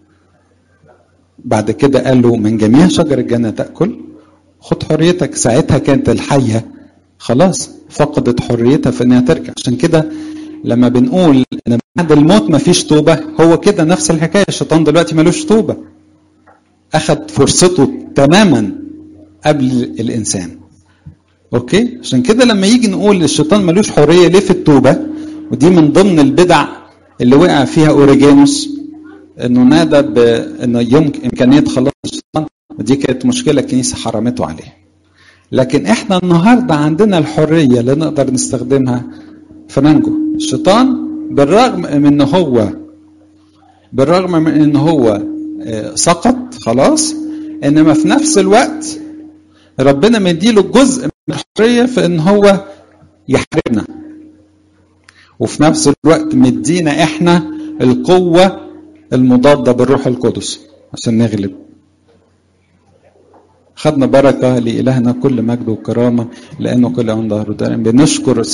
بعد كده قال له من جميع شجر الجنة تأكل خد حريتك ساعتها كانت الحية خلاص فقدت حريتها في انها ترجع عشان كده لما بنقول ان بعد الموت مفيش توبة هو كده نفس الحكاية الشيطان دلوقتي ملوش توبة أخد فرصته تماما قبل الإنسان أوكي عشان كده لما يجي نقول الشيطان ملوش حرية ليه في التوبة ودي من ضمن البدع اللي وقع فيها أوريجانوس انه نادى بانه يمكن امكانيه خلاص الشيطان ودي كانت مشكله الكنيسه حرمته عليه لكن احنا النهارده عندنا الحريه اللي نقدر نستخدمها فننجو الشيطان بالرغم من ان هو بالرغم من ان هو سقط خلاص انما في نفس الوقت ربنا مديله جزء من الحريه في ان هو يحاربنا وفي نفس الوقت مدينا احنا القوه المضادة بالروح القدس عشان نغلب خدنا بركة لإلهنا كل مجد وكرامة لأنه كل عن ظهره بنشكر